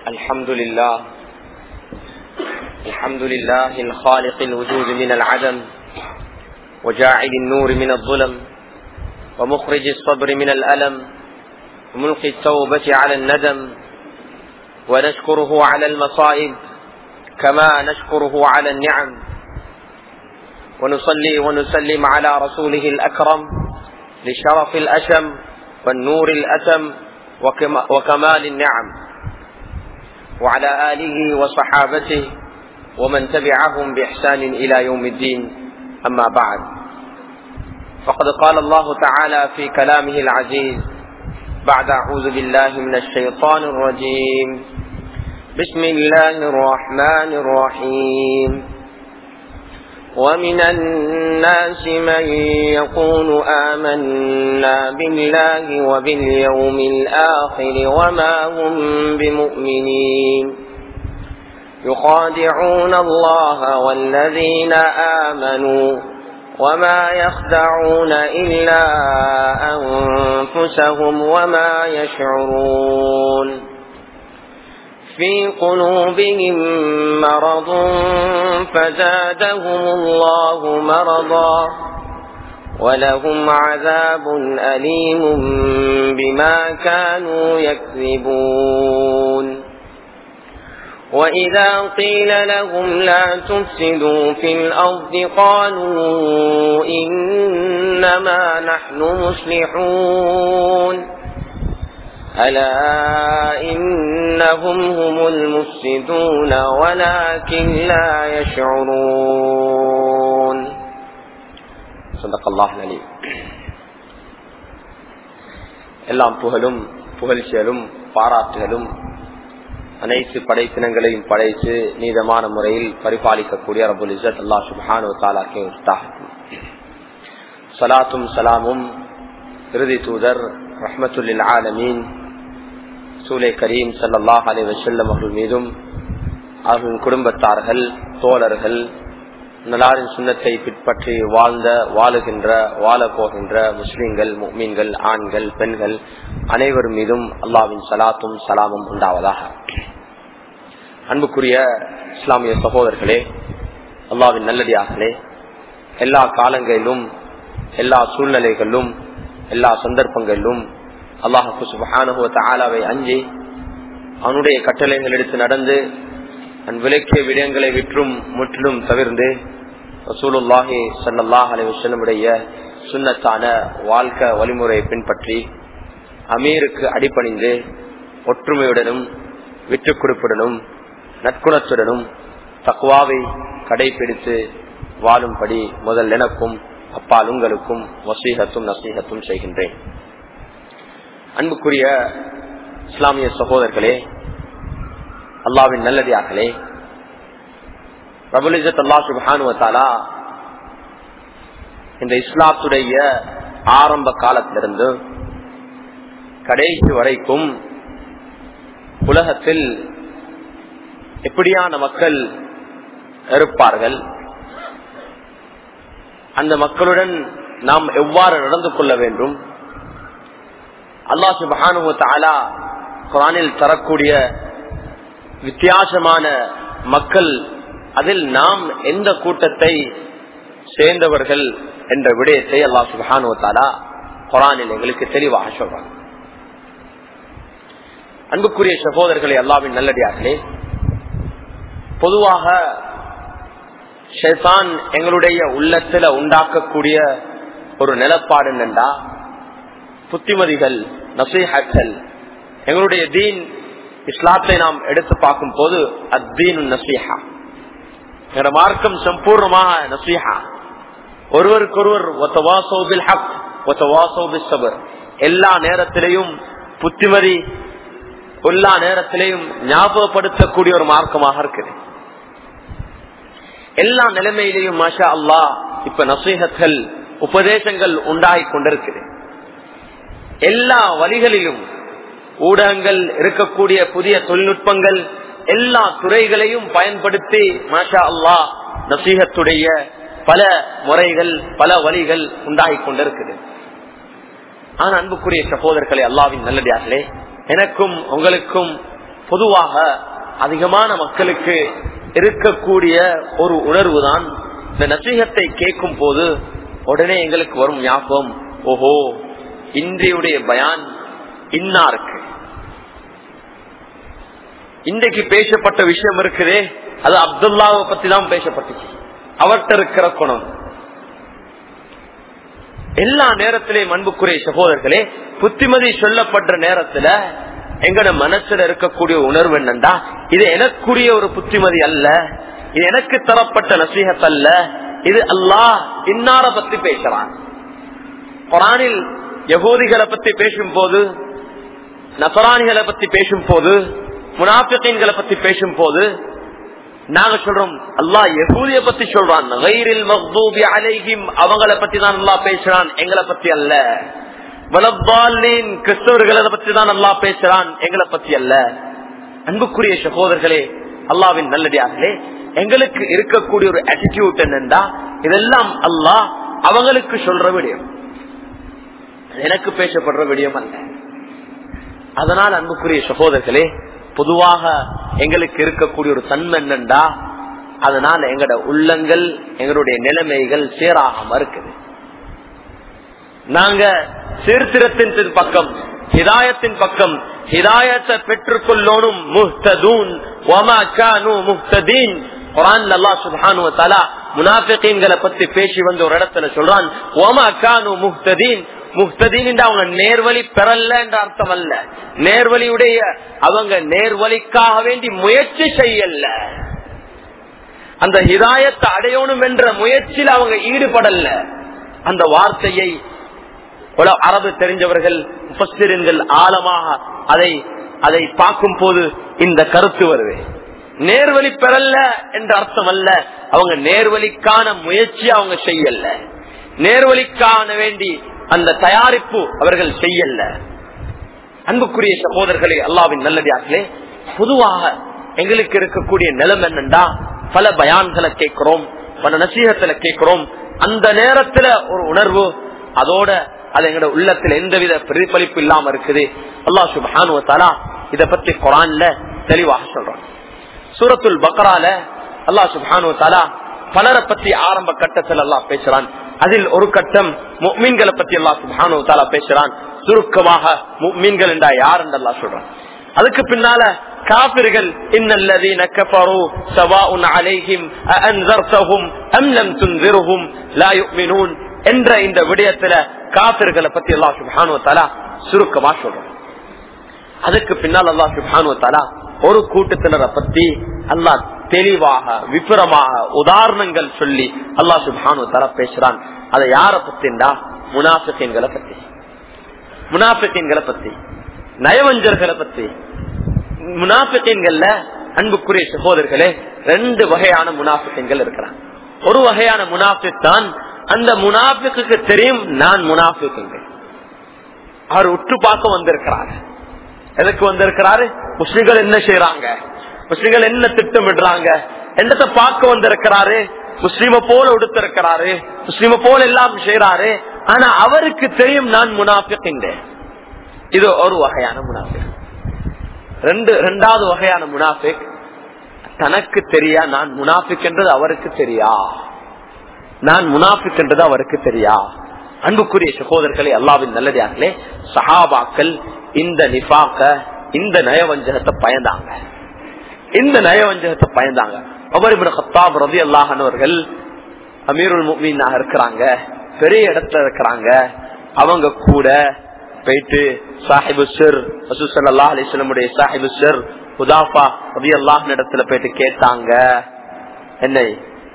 الحمد لله الحمد لله الخالق الوجود من العدم وجاعل النور من الظلم ومخرج الصبر من الألم وملقي التوبة على الندم ونشكره على المصائب كما نشكره على النعم ونصلي ونسلم على رسوله الأكرم لشرف الأشم والنور الأتم وكمال النعم وعلى آله وصحابته ومن تبعهم بإحسان إلى يوم الدين أما بعد فقد قال الله تعالى في كلامه العزيز بعد أعوذ بالله من الشيطان الرجيم بسم الله الرحمن الرحيم ومن الناس من يقول آمنا بالله وباليوم الآخر وما هم بمؤمنين يخادعون الله والذين آمنوا وما يخدعون إلا أنفسهم وما يشعرون في قلوبهم مرض فزادهم الله مرضا ولهم عذاب أليم بما كانوا يكذبون وإذا قيل لهم لا تفسدوا في الأرض قالوا إنما نحن مصلحون ألا إنهم هم المفسدون ولكن لا يشعرون صدق الله العليم எல்லாம் புகழும் புகழ்ச்சியலும் பாராட்டுகளும் அனைத்து படைப்பினங்களையும் படைத்து நீதமான முறையில் பரிபாலிக்கக்கூடிய ரபுல் இசத் அல்லா சுபானு தாலாக்கே சலாத்தும் சலாமும் இறுதி தூதர் ரஹமத்துல்லில் ஆலமீன் சூலை கரீம் சல்லாஹ் அலி வசல்லம் அவர்கள் மீதும் அவர்களின் குடும்பத்தார்கள் தோழர்கள் நலாரின் சுண்ணத்தை பின்பற்றி வாழ்ந்த வாழுகின்ற வாழ போகின்ற முஸ்லிம்கள் மீன்கள் ஆண்கள் பெண்கள் அனைவர் மீதும் அல்லாவின் சலாத்தும் சலாமும் உண்டாவதாக அன்புக்குரிய இஸ்லாமிய சகோதரர்களே அல்லாவின் நல்லடியார்களே எல்லா காலங்களிலும் எல்லா சூழ்நிலைகளிலும் எல்லா சந்தர்ப்பங்களிலும் அல்லாஹு சுபஹானுவத்த ஆலாவை அஞ்சி அவனுடைய கட்டளைகள் எடுத்து நடந்து அன் விளக்கிய விடயங்களை விற்றும் முற்றிலும் தவிர்ந்து ரசூலுல்லாஹி சல்லாஹ் அலைவசனுடைய சுண்ணத்தான வாழ்க்கை வழிமுறையை பின்பற்றி அமீருக்கு அடிப்பணிந்து ஒற்றுமையுடனும் விட்டுக் கொடுப்புடனும் நற்குணத்துடனும் தக்குவாவை கடைபிடித்து வாழும்படி முதல் எனக்கும் அப்பால் உங்களுக்கும் வசீகத்தும் நசீகத்தும் செய்கின்றேன் அன்புக்குரிய இஸ்லாமிய சகோதரர்களே அல்லாவின் நல்லதியார்களே பிரபுலிஜத் அல்லா சுபானுவத்தாலா இந்த இஸ்லாத்துடைய ஆரம்ப காலத்திலிருந்து கடைசி வரைக்கும் உலகத்தில் எப்படியான மக்கள் இருப்பார்கள் அந்த மக்களுடன் நாம் எவ்வாறு நடந்து கொள்ள வேண்டும் அல்லா சுபானுவத்தாலா குரானில் தரக்கூடிய வித்தியாசமான மக்கள் அதில் நாம் எந்த கூட்டத்தை சேர்ந்தவர்கள் என்ற விடயத்தை அல்லா சுபானுவத்தாலா குரானில் எங்களுக்கு தெளிவாக சொல்றாங்க அன்புக்குரிய சகோதரர்களை அல்லாவின் நல்லடியார்களே பொதுவாக ஷேதான் எங்களுடைய உள்ளத்துல உண்டாக்கக்கூடிய ஒரு நிலப்பாடு என்னண்டா புத்திமதிகள் நசீஹர்கள் எங்களுடைய தீன் இஸ்லாத்தை நாம் எடுத்து பார்க்கும் போது அத்தீன் நசீஹா எங்களோட மார்க்கம் சம்பூர்ணமாக நசீஹா ஒருவருக்கொருவர் எல்லா நேரத்திலையும் புத்திமதி எல்லா நேரத்திலையும் ஞாபகப்படுத்தக்கூடிய ஒரு மார்க்கமாக இருக்குது எல்லா நிலைமையிலையும் மாஷா அல்லா இப்ப நசீகங்கள் உபதேசங்கள் உண்டாகி கொண்டிருக்குது எல்லா வழிகளிலும் ஊடகங்கள் இருக்கக்கூடிய புதிய தொழில்நுட்பங்கள் எல்லா துறைகளையும் பயன்படுத்தி மாஷா அல்லா நசீகத்துடைய பல முறைகள் பல வழிகள் உண்டாகி கொண்டிருக்குது ஆனா அன்புக்குரிய சகோதரர்களே அல்லாவின் நல்லடியார்களே எனக்கும் உங்களுக்கும் பொதுவாக அதிகமான மக்களுக்கு இருக்கக்கூடிய ஒரு உணர்வு தான் இந்த நசீகத்தை கேட்கும் போது உடனே எங்களுக்கு வரும் ஞாபகம் ஓஹோ இன்றையுடைய பயான் இன்னா இருக்கு இன்றைக்கு பேசப்பட்ட விஷயம் இருக்குதே அது அப்துல்லாவை பத்தி தான் பேசப்பட்டுச்சு அவர்கிட்ட இருக்கிற குணம் எல்லா நேரத்திலேயும் அன்புக்குரிய சகோதரர்களே புத்திமதி சொல்லப்படுற நேரத்துல எங்கட மனசுல இருக்கக்கூடிய உணர்வு என்னண்டா இது எனக்குரிய ஒரு புத்திமதி அல்ல இது எனக்கு தரப்பட்ட நசீகத் அல்ல இது அல்லாஹ் இன்னார பத்தி பேசுறான் குரானில் யகூதிகளை பத்தி பேசும் போது நசராணிகளை பத்தி பேசும் போது முனாபிகளை பத்தி பேசும் போது நாங்க சொல்றோம் அல்லாஹ் யகூதிய பத்தி சொல்றான் கைரில் மக்தூபி அலைஹிம் அவங்கள பத்தி தான் அல்லாஹ் பேசுறான் எங்களை பத்தி அல்ல வலப்பாலின் கிறிஸ்தவர்களை பத்தி தான் அல்லாஹ் பேசுறான் எங்களை பத்தி அல்ல அன்புக்குரிய சகோதரர்களே அல்லாவின் நல்லடியார்களே எங்களுக்கு இருக்கக்கூடிய ஒரு ஆட்டிடியூட் என்னண்டா இதெல்லாம் அல்லாஹ் அவங்களுக்கு சொல்ற விடயம் எனக்கு பேசப்படுற விடயம் அல்ல அதனால் அன்புக்குரிய சகோதரர்களே பொதுவாக எங்களுக்கு இருக்கக்கூடிய ஒரு தன்மை என்னண்டா அதனால எங்கட உள்ளங்கள் எங்களுடைய நிலைமைகள் சீராகாம இருக்குது நாங்க சீர்திருத்தின் பக்கம் ஹிதாயத்தின் பக்கம் ஹிதாயத்தை பெற்றுக் கொள்ளோனும் முஹ்ததூன் வமா கானு முஹ்ததீன் குரான் அல்லாஹ் சுப்ஹானஹு வ தஆலா முனாஃபிகீன்களை பத்தி பேசி வந்து ஒரு இடத்துல சொல்றான் வமா கானு முஹ்ததீன் முஹ்ததீன் அவங்க நேர்வழி பெறல என்ற அர்த்தம் அல்ல நேர்வழியுடைய அவங்க நேர்வழிக்காக வேண்டி முயற்சி செய்யல அந்த ஹிதாயத்தை அடையணும் என்ற முயற்சியில் அவங்க ஈடுபடல அந்த வார்த்தையை அரபு தெரிஞ்சவர்கள் முப்பஸ்திரன்கள் ஆழமாக அதை அதை பார்க்கும் போது இந்த கருத்து வருது நேர்வழி பெறல என்ற அர்த்தம் அல்ல அவங்க நேர்வழிக்கான முயற்சி அவங்க செய்யல நேர்வழிக்கான வேண்டி அந்த தயாரிப்பு அவர்கள் செய்யல அன்புக்குரிய சகோதரர்களே அல்லாவின் நல்லதார்களே பொதுவாக எங்களுக்கு இருக்கக்கூடிய நிலம் என்னண்டா பல பயான்களை கேட்கிறோம் பல நசீகத்துல கேட்கிறோம் அந்த நேரத்துல ஒரு உணர்வு அதோட அது எங்களோட உள்ளத்துல எந்தவித பிரதிபலிப்பு இல்லாம இருக்குது அல்லாஹ் சுபானுவத்தாலா இத பத்தி குரான்ல தெளிவாக சொல்றான் சூரத்துல் பக்ரால அல்லாஹ் சுபானுவத்தாலா பலரை பத்தி ஆரம்ப கட்டத்தில் எல்லாம் பேசுறான் அதில் ஒரு கட்டம் மீன்களை பத்தி எல்லாம் சுபானுவத்தாலா பேசுறான் சுருக்கமாக மீன்கள் என்றா யார் என்றெல்லாம் சொல்றான் அதுக்கு பின்னால காபிர்கள் இன்னல்லதீன கஃபரு சவாஉன் அலைஹிம் அஅன்ஸர்தஹும் அம் லம் துன்ஸிர்ஹும் லா யுமினூன் என்ற இந்த விடயத்துல காபிர்களை பத்தி அல்லாஹ் சுப்ஹானஹு வ தஆலா சுருக்கமா சொல்றான் அதுக்கு பின்னால் அல்லாஹ் சுப்ஹானஹு வ தஆலா ஒரு கூட்டத்தினரை பத்தி அல்லாஹ் தெளிவாக விபரமாக உதாரணங்கள் சொல்லி அல்லாஹ் சுப்ஹானஹு வ தஆலா பேசுறான் அதை யார பத்திண்டா முனாஃபிகீன்களை பத்தி முனாஃபிகீன்களை பத்தி நயவஞ்சர்களை பத்தி முனாஃபிகீன்கள்ல அன்புக்குரிய சகோதரர்களே ரெண்டு வகையான முனாஃபிகீன்கள் இருக்கிறாங்க ஒரு வகையான முனாஃபிக் தான் அந்த முனாஃபிக்கு தெரியும் நான் முனாஃபிக்குங்க அவர் உற்று பார்க்க வந்திருக்கிறார் எதுக்கு வந்திருக்கிறாரு முஸ்லிம்கள் என்ன செய்யறாங்க முஸ்லிம்கள் என்ன திட்டமிடுறாங்க என்னத்தை பார்க்க வந்திருக்கிறாரு முஸ்லிம போல உடுத்திருக்கிறாரு முஸ்லிம போல எல்லாம் செய்யறாரு ஆனா அவருக்கு தெரியும் நான் முனாஃபிக்குங்க இது ஒரு வகையான முனாஃபிக் ரெண்டு ரெண்டாவது வகையான முனாஃபிக் தனக்கு தெரியா நான் முனாஃபிக் என்றது அவருக்கு தெரியா நான் முனாஃபிக் என்றது அவருக்கு தெரியா அன்புக்குரிய சகோதரர்களே அல்லாவின் நல்லதார்களே சஹாபாக்கள் இந்த நிஃபாக்க இந்த நயவஞ்சகத்தை பயந்தாங்க இந்த நயவஞ்சகத்தை பயந்தாங்க அவர் ஹத்தாப் ரவி அல்லாஹனவர்கள் அமீருல் முமீனாக இருக்கிறாங்க பெரிய இடத்துல இருக்கிறாங்க அவங்க கூட போயிட்டு சாஹிபு சிர் ரசூசல்லா அலிஸ்லமுடைய சாஹிபு சிர் உதாஃபா ரவி அல்லாஹ் இடத்துல போயிட்டு கேட்டாங்க என்னை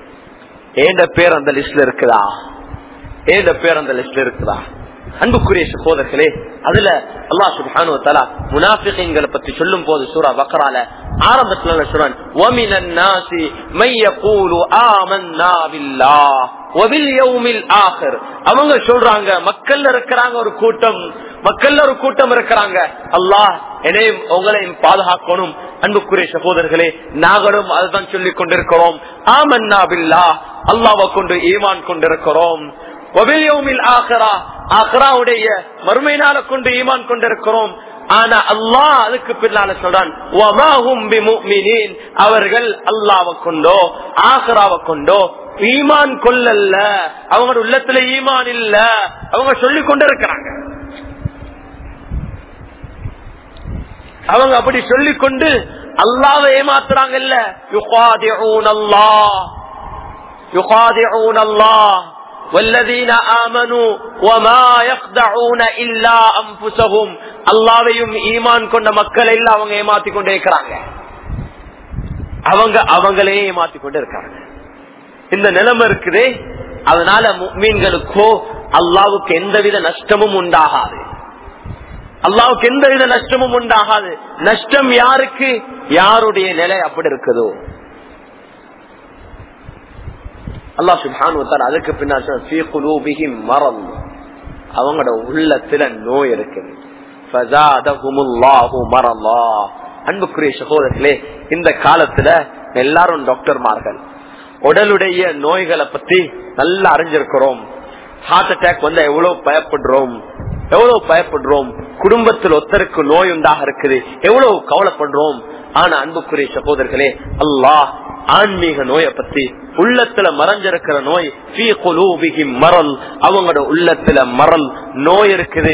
ஏண்ட பேர் அந்த லிஸ்ட்ல இருக்குதா ஏண்ட பேர் அந்த லிஸ்ட்ல இருக்குதா அன்புக்குரிய சகோதரர்களே அதுல அல்லா சுபானு தலா முனாஃபிகளை பத்தி சொல்லும் போது சூரா பக்ரால ஆரம்பத்துல சொல்றான் وَمِنَ النَّاسِ مَن يَقُولُ آمَنَّا بِاللَّهِ وَبِالْيَوْمِ الْآخِرِ அவங்க சொல்றாங்க மக்கள்ல இருக்கிறாங்க ஒரு கூட்டம் மக்கள்ல ஒரு கூட்டம் இருக்கிறாங்க அல்லாஹ் என்னையும் உங்களையும் பாதுகாக்கணும் அன்புக்குரிய சகோதரர்களே நாங்களும் அதுதான் சொல்லிக் கொண்டிருக்கிறோம் ஆமன்னா பில்லா அல்லாவை கொண்டு ஈமான் கொண்டிருக்கிறோம் மறுமை நாளை கொண்டு ஈமான் கொண்டிருக்கிறோம் ஆனா அல்லாஹ் அதுக்கு பின்னால சொல்றான் "வமாஹும் பிமுஃமினீன்." அவர்கள் அல்லாவை கொண்டோ ஆசராவை கொண்டோ ஈமான் கொள்ளல்ல அவங்க உள்ளத்துல ஈமான் இல்ல அவங்க சொல்லிக் கொண்டு இருக்கிறாங்க அவங்க அப்படி சொல்லிக் கொண்டு அல்லாவை ஏமாத்துறாங்க இல்ல யுகாதிஊன் அல்லாஹ் யுகாதிஊன் அல்லாஹ் والذين آمنوا وما يخدعون إلا أنفسهم அல்லாவையும் ஈமான் கொண்ட மக்கள் எல்லாம் அவங்க ஏமாத்தி கொண்டே இருக்கிறாங்க அவங்க அவங்களே ஏமாத்தி கொண்டு இருக்காங்க இந்த நிலைமை இருக்குதே அதனால மீன்களுக்கோ அல்லாவுக்கு எந்தவித நஷ்டமும் உண்டாகாது அல்லாவுக்கு எந்தவித நஷ்டமும் உண்டாகாது நஷ்டம் யாருக்கு யாருடைய நிலை அப்படி இருக்குதோ அல்லா சுபான் அதுக்கு பின்னாடி மரம் அவங்களோட உள்ளத்துல நோய் இருக்குது அன்புக்குரிய சகோதரர்களே இந்த காலத்துல எல்லாரும் டாக்டர்மார்கள் உடலுடைய நோய்களை பத்தி நல்லா அறிஞ்சிருக்கிறோம் ஹார்ட் அட்டாக் வந்தா எவ்வளவு பயப்படுறோம் எவ்வளவு பயப்படுறோம் குடும்பத்தில் ஒருத்தருக்கு நோய் உண்டாக இருக்குது எவ்வளவு கவலைப்படுறோம் ஆனா அன்புக்குரிய சகோதரர்களே அல்லாஹ் ஆன்மீக நோயை பத்தி உள்ளத்துல மறைஞ்சிருக்கிற நோய் மரல் அவங்களோட உள்ளத்துல மரல் நோய் இருக்குது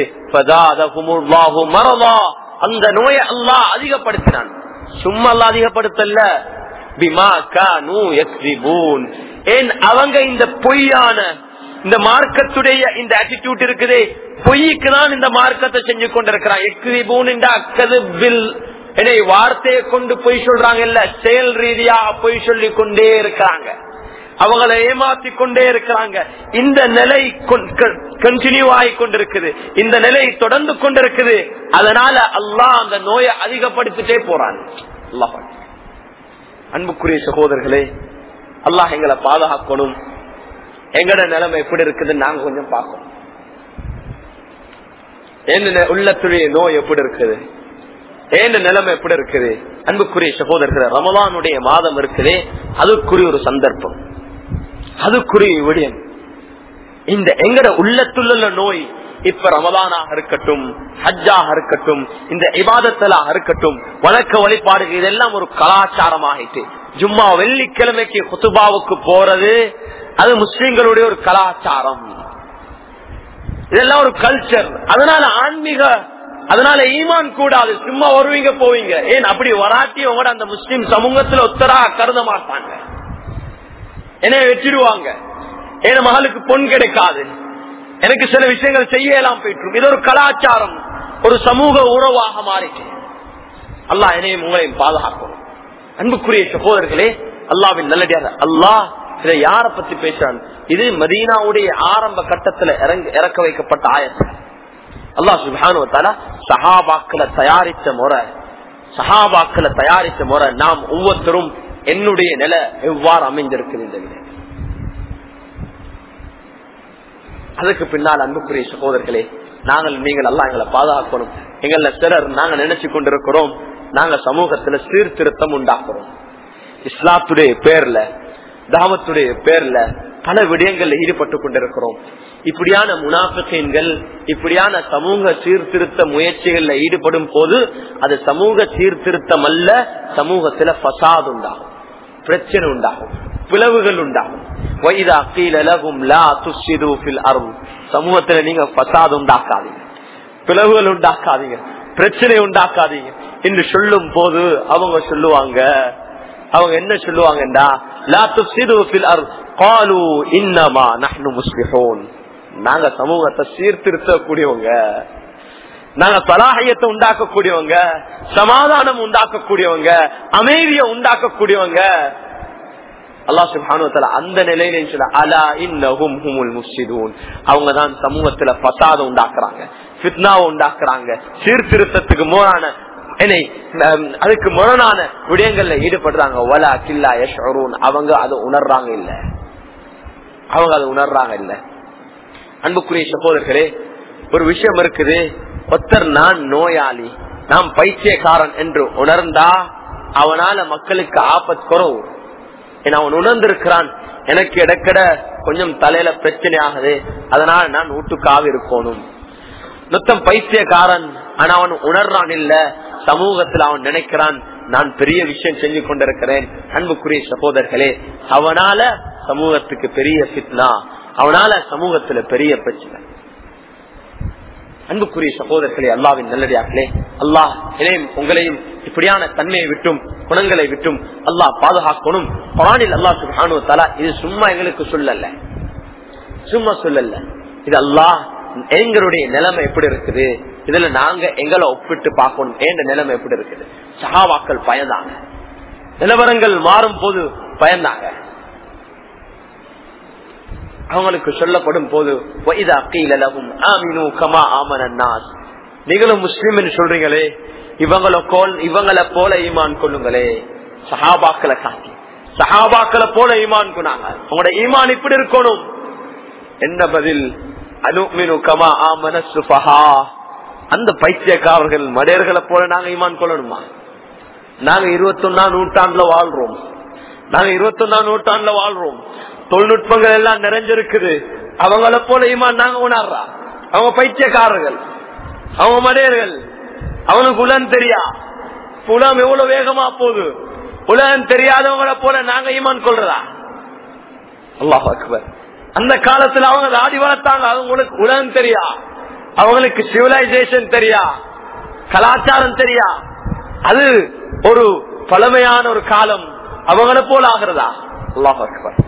மரலா அந்த நோயை அல்லாஹ் அதிகப்படுத்தினான் சும்மா அல்ல அதிகப்படுத்தல பிமா கானு யக்ஸிபூன் ஏன் அவங்க இந்த பொய்யான இந்த மார்க்கத்துடைய இந்த ஆட்டிடியூட் இருக்குதே பொய்க்கு தான் இந்த மார்க்கத்தை செஞ்சு கொண்டிருக்கிறான் எக்ஸிபூன் அக்கது பில் என்னை வார்த்தையை கொண்டு பொய் சொல்றாங்க இல்ல செயல் ரீதியா பொய் சொல்லி கொண்டே இருக்கிறாங்க அவங்களை ஏமாத்தி கொண்டே இருக்கிறாங்க இந்த நிலை கண்டினியூ ஆகி கொண்டிருக்குது இந்த நிலை தொடர்ந்து கொண்டிருக்குது அதனால அல்லாஹ் அந்த நோயை அதிகப்படுத்திட்டே போறான் அன்புக்குரிய சகோதரர்களே அல்லாஹ் எங்களை பாதுகாக்கணும் எங்கட நிலைமை எப்படி இருக்குதுன்னு நாங்க கொஞ்சம் பார்க்கணும் என்ன உள்ளத்துடைய நோய் எப்படி இருக்குது ஏன் நிலைமை எப்படி இருக்குது அன்புக்குரிய சகோதரர்கள் ரமலானுடைய மாதம் இருக்குதே அதுக்குரிய ஒரு சந்தர்ப்பம் அதுக்குரிய விடயம் இந்த எங்கட உள்ளத்துள்ள நோய் இப்ப ரமலானாக இருக்கட்டும் ஹஜ்ஜாக இருக்கட்டும் இந்த இபாதத்தலாக இருக்கட்டும் வழக்க வழிபாடுகள் இதெல்லாம் ஒரு கலாச்சாரம் ஆகிட்டு ஜும்மா வெள்ளிக்கிழமைக்கு குத்துபாவுக்கு போறது அது முஸ்லிம்களுடைய ஒரு கலாச்சாரம் இதெல்லாம் ஒரு கல்ச்சர் அதனால ஆன்மீக அதனால ஈமான் கூடாது சும்மா வருவீங்க போவீங்க ஏன் அப்படி வராட்டி உங்களோட அந்த முஸ்லிம் சமூகத்துல ஒத்தரா கருத மாட்டாங்க என்ன வச்சிருவாங்க என் மகளுக்கு பொன் கிடைக்காது எனக்கு சில விஷயங்கள் செய்யலாம் போயிட்டு இது ஒரு கலாச்சாரம் ஒரு சமூக உறவாக மாறிட்டு அல்லாஹ் என்னையும் உங்களையும் பாதுகாக்கணும் அன்புக்குரிய சகோதரர்களே அல்லாவின் நல்லடியாக அல்லாஹ் இதை யார பத்தி பேசுறான் இது மதீனாவுடைய ஆரம்ப கட்டத்துல இறங்க இறக்க வைக்கப்பட்ட ஆயத்தம் அல்லாஹ் சுபானுவத்தால சஹாபாக்களை தயாரித்த முறை சஹாபாக்களை தயாரித்த முறை நாம் ஒவ்வொருத்தரும் என்னுடைய நிலை எவ்வாறு அமைந்திருக்குது இந்த நிலை அதுக்கு பின்னால் அன்புக்குரிய சகோதரர்களே நாங்கள் நீங்கள் எல்லாம் எங்களை பாதுகாக்கணும் எங்கள சிலர் நாங்க நினைச்சு கொண்டிருக்கிறோம் நாங்க சமூகத்துல சீர்திருத்தம் உண்டாக்குறோம் இஸ்லாத்துடைய பேர்ல தாமத்துடைய பேர்ல பல விடயங்கள்ல ஈடுபட்டு கொண்டிருக்கிறோம் இப்படியான முனாஃபிகள் இப்படியான சமூக சீர்திருத்த முயற்சிகள்ல ஈடுபடும் போது அது சமூக சீர்திருத்தம் அல்ல சமூகத்துல பசாத் உண்டாகும் பிரச்சனை உண்டாகும் பிளவுகள் உண்டாகும் சமூகத்துல நீங்க பசாத் உண்டாக்காதீங்க பிளவுகள் உண்டாக்காதீங்க பிரச்சனை உண்டாக்காதீங்க என்று சொல்லும் போது அவங்க சொல்லுவாங்க அவங்க என்ன சொல்லுவாங்கடா லா துஃப்சிது ஃபில் அர்த் காலு இன்னமா நஹ்னு முஸ்லிஹூன் நாங்க சமூகத்தை சீர்திருத்தக்கூடியவங்க நாங்க சலாஹியத்தை உண்டாக்கக்கூடியவங்க சமாதானம் உண்டாக்கக்கூடியவங்க அமைதியை உண்டாக்கக்கூடியவங்க அல்லாஹ் சுப்ஹானுவ அந்த நிலையில சொல்ல அலா இன்னஹும் ஹுமுல் முஃப்ஸிதூன் அவங்க தான் சமூகத்துல பசாத உண்டாக்குறாங்க ஃபித்னாவை உண்டாக்குறாங்க சீர்திருத்தத்துக்கு மூலான என்னை அதுக்கு முரணான விடயங்கள்ல ஈடுபடுறாங்க ஒலா கில்லா யஷ்ரூன் அவங்க அதை உணர்றாங்க இல்ல அவங்க அதை உணர்றாங்க இல்ல அன்புக்குரிய சகோதரர்களே ஒரு விஷயம் இருக்குது ஒத்தர் நான் நோயாளி நாம் பைத்தியக்காரன் என்று உணர்ந்தா அவனால மக்களுக்கு ஆபத் குறவு அவன் உணர்ந்திருக்கிறான் எனக்கு இடக்கட கொஞ்சம் தலையில பிரச்சனை ஆகுது அதனால நான் வீட்டுக்காக இருக்கணும் மொத்தம் பைத்தியக்காரன் ஆனா அவன் உணர்றான் இல்ல சமூகத்தில் அவன் நினைக்கிறான் நான் பெரிய விஷயம் செஞ்சு கொண்டிருக்கிறேன் அன்புக்குரிய சகோதரர்களே அவனால சமூகத்துக்கு பெரிய பித்னா அவனால சமூகத்துல பெரிய பிரச்சனை அன்புக்குரிய சகோதரர்களே அல்லாவின் நல்லடியார்களே அல்லாஹ் இணையும் உங்களையும் இப்படியான தன்மையை விட்டும் குணங்களை விட்டும் அல்லாஹ் பாதுகாக்கணும் குரானில் அல்லாஹ் சுபானு தலா இது சும்மா எங்களுக்கு சொல்லல சும்மா சொல்லல இது அல்லாஹ் எங்களுடைய நிலைமை எப்படி இருக்குது இதுல நாங்க எங்களை ஒப்பிட்டு பார்க்கணும் என்ற நிலைமை எப்படி இருக்குது சகாவாக்கள் பயந்தாங்க நிலவரங்கள் மாறும் போது பயந்தாங்க அவங்களுக்கு சொல்லப்படும் போது நீங்களும் முஸ்லீம் சொல்றீங்களே இவங்களை கோல் இவங்களை போல ஈமான் கொள்ளுங்களே சஹாபாக்களை காட்டி சஹாபாக்களை போல ஈமான் கொண்டாங்க உங்களோட ஈமான் இப்படி இருக்கணும் என்ன பதில் அனுமினு கமா ஆமன சுபஹா அந்த பைத்தியக்காரர்கள் மடையர்களை போல நாங்க ஈமான் கொள்ளணுமா நாங்க இருபத்தொன்னாம் நூற்றாண்டுல வாழ்றோம் நாங்க இருபத்தொன்னாம் நூற்றாண்டுல வாழ்றோம் தொழில்நுட்பங்கள் எல்லாம் நிறைஞ்சிருக்குது அவங்கள போல ஈமான் நாங்க உணர்றா அவங்க பைத்தியக்காரர்கள் அவங்க மடையர்கள் அவனுக்கு உலகம் தெரியா உலகம் எவ்வளவு வேகமா போகுது உலகம் தெரியாதவங்கள போல நாங்க ஈமான் கொள்றதா அல்லாஹ் அக்பர் அந்த காலத்துல அவங்க தாடி வளர்த்தாங்க அவங்களுக்கு உலகம் தெரியா அவங்களுக்கு சிவிலைசேஷன் தெரியா கலாச்சாரம் தெரியா அது ஒரு பழமையான ஒரு காலம் அவங்கள போல ஆகிறதா அல்லாஹ் அக்பர்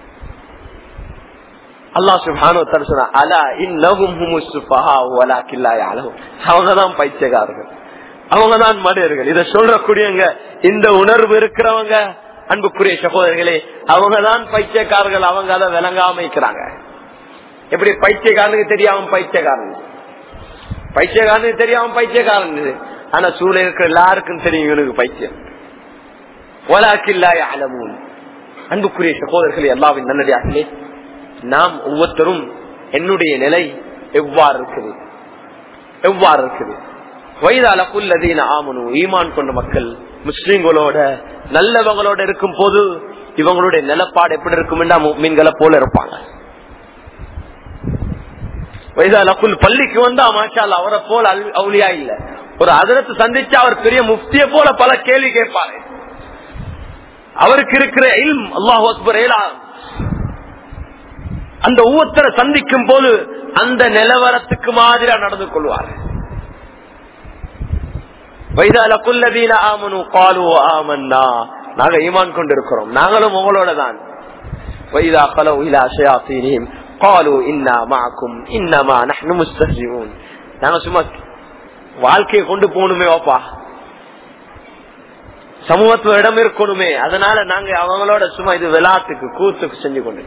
அல்லாஹ் சுபானோ சொன்னா அலா இன்னகும் அவங்கதான் பைத்தியக்காரர்கள் அவங்கதான் மனிதர்கள் இதை சொல்றக்கூடியவங்க இந்த உணர்வு இருக்கிறவங்க அன்புக்குரிய சகோதரர்களே அவங்கதான் பைத்தியக்காரர்கள் அவங்க அதை விளங்காம இருக்கிறாங்க எப்படி பைத்தியக்காரனுக்கு தெரியாம பைத்தியக்காரன் பைத்தியக்காரனுக்கு தெரியாம பைத்தியக்காரன் ஆனா சூழல் இருக்கிற எல்லாருக்கும் தெரியும் இவனுக்கு பைத்தியம் ஓலாக்கில்லாய் அலமூன் அன்புக்குரிய சகோதரர்களே எல்லாவின் நல்லடியாகலே நாம் ஒவ்வொருத்தரும் என்னுடைய நிலை எவ்வாறு இருக்குது எவ்வாறு இருக்குது வயதால புல்லதீன ஆமனு ஈமான் கொண்ட மக்கள் முஸ்லிம்களோட நல்லவங்களோட இருக்கும் போது இவங்களுடைய நிலப்பாடு எப்படி இருக்கும் மீன்களை போல இருப்பாங்க வயதாலக்குள் பள்ளிக்கு வந்தா மாஷால் அவரை போல அவுளியா இல்ல ஒரு அதரத்து சந்திச்சா அவர் பெரிய முஃப்திய போல பல கேள்வி கேட்பாரு அவருக்கு இருக்கிற இல்ம் அல்லாஹ் அக்பர் அந்த ஒவ்வொருத்தரை சந்திக்கும் போது அந்த நிலவரத்துக்கு மாதிரியா நடந்து கொள்வார் வைதாலக்குல்லதீன ஆமனு காலு ஆமன்னா நாங்க ஈமான் கொண்டிருக்கிறோம் நாங்களும் உங்களோட தான் வைதா கலவு இலா ஷயாத்தீனியும் காலு இன்னா மாக்கும் இன்னமா நஹ்னு முஸ்தஹிஊன் நாங்க சும்மா வாழ்க்கையை கொண்டு போகணுமே வாப்பா சமூகத்துல இடம் இருக்கணுமே அதனால நாங்க அவங்களோட சும்மா இது விளையாட்டுக்கு கூத்துக்கு செஞ்சு கொண்டு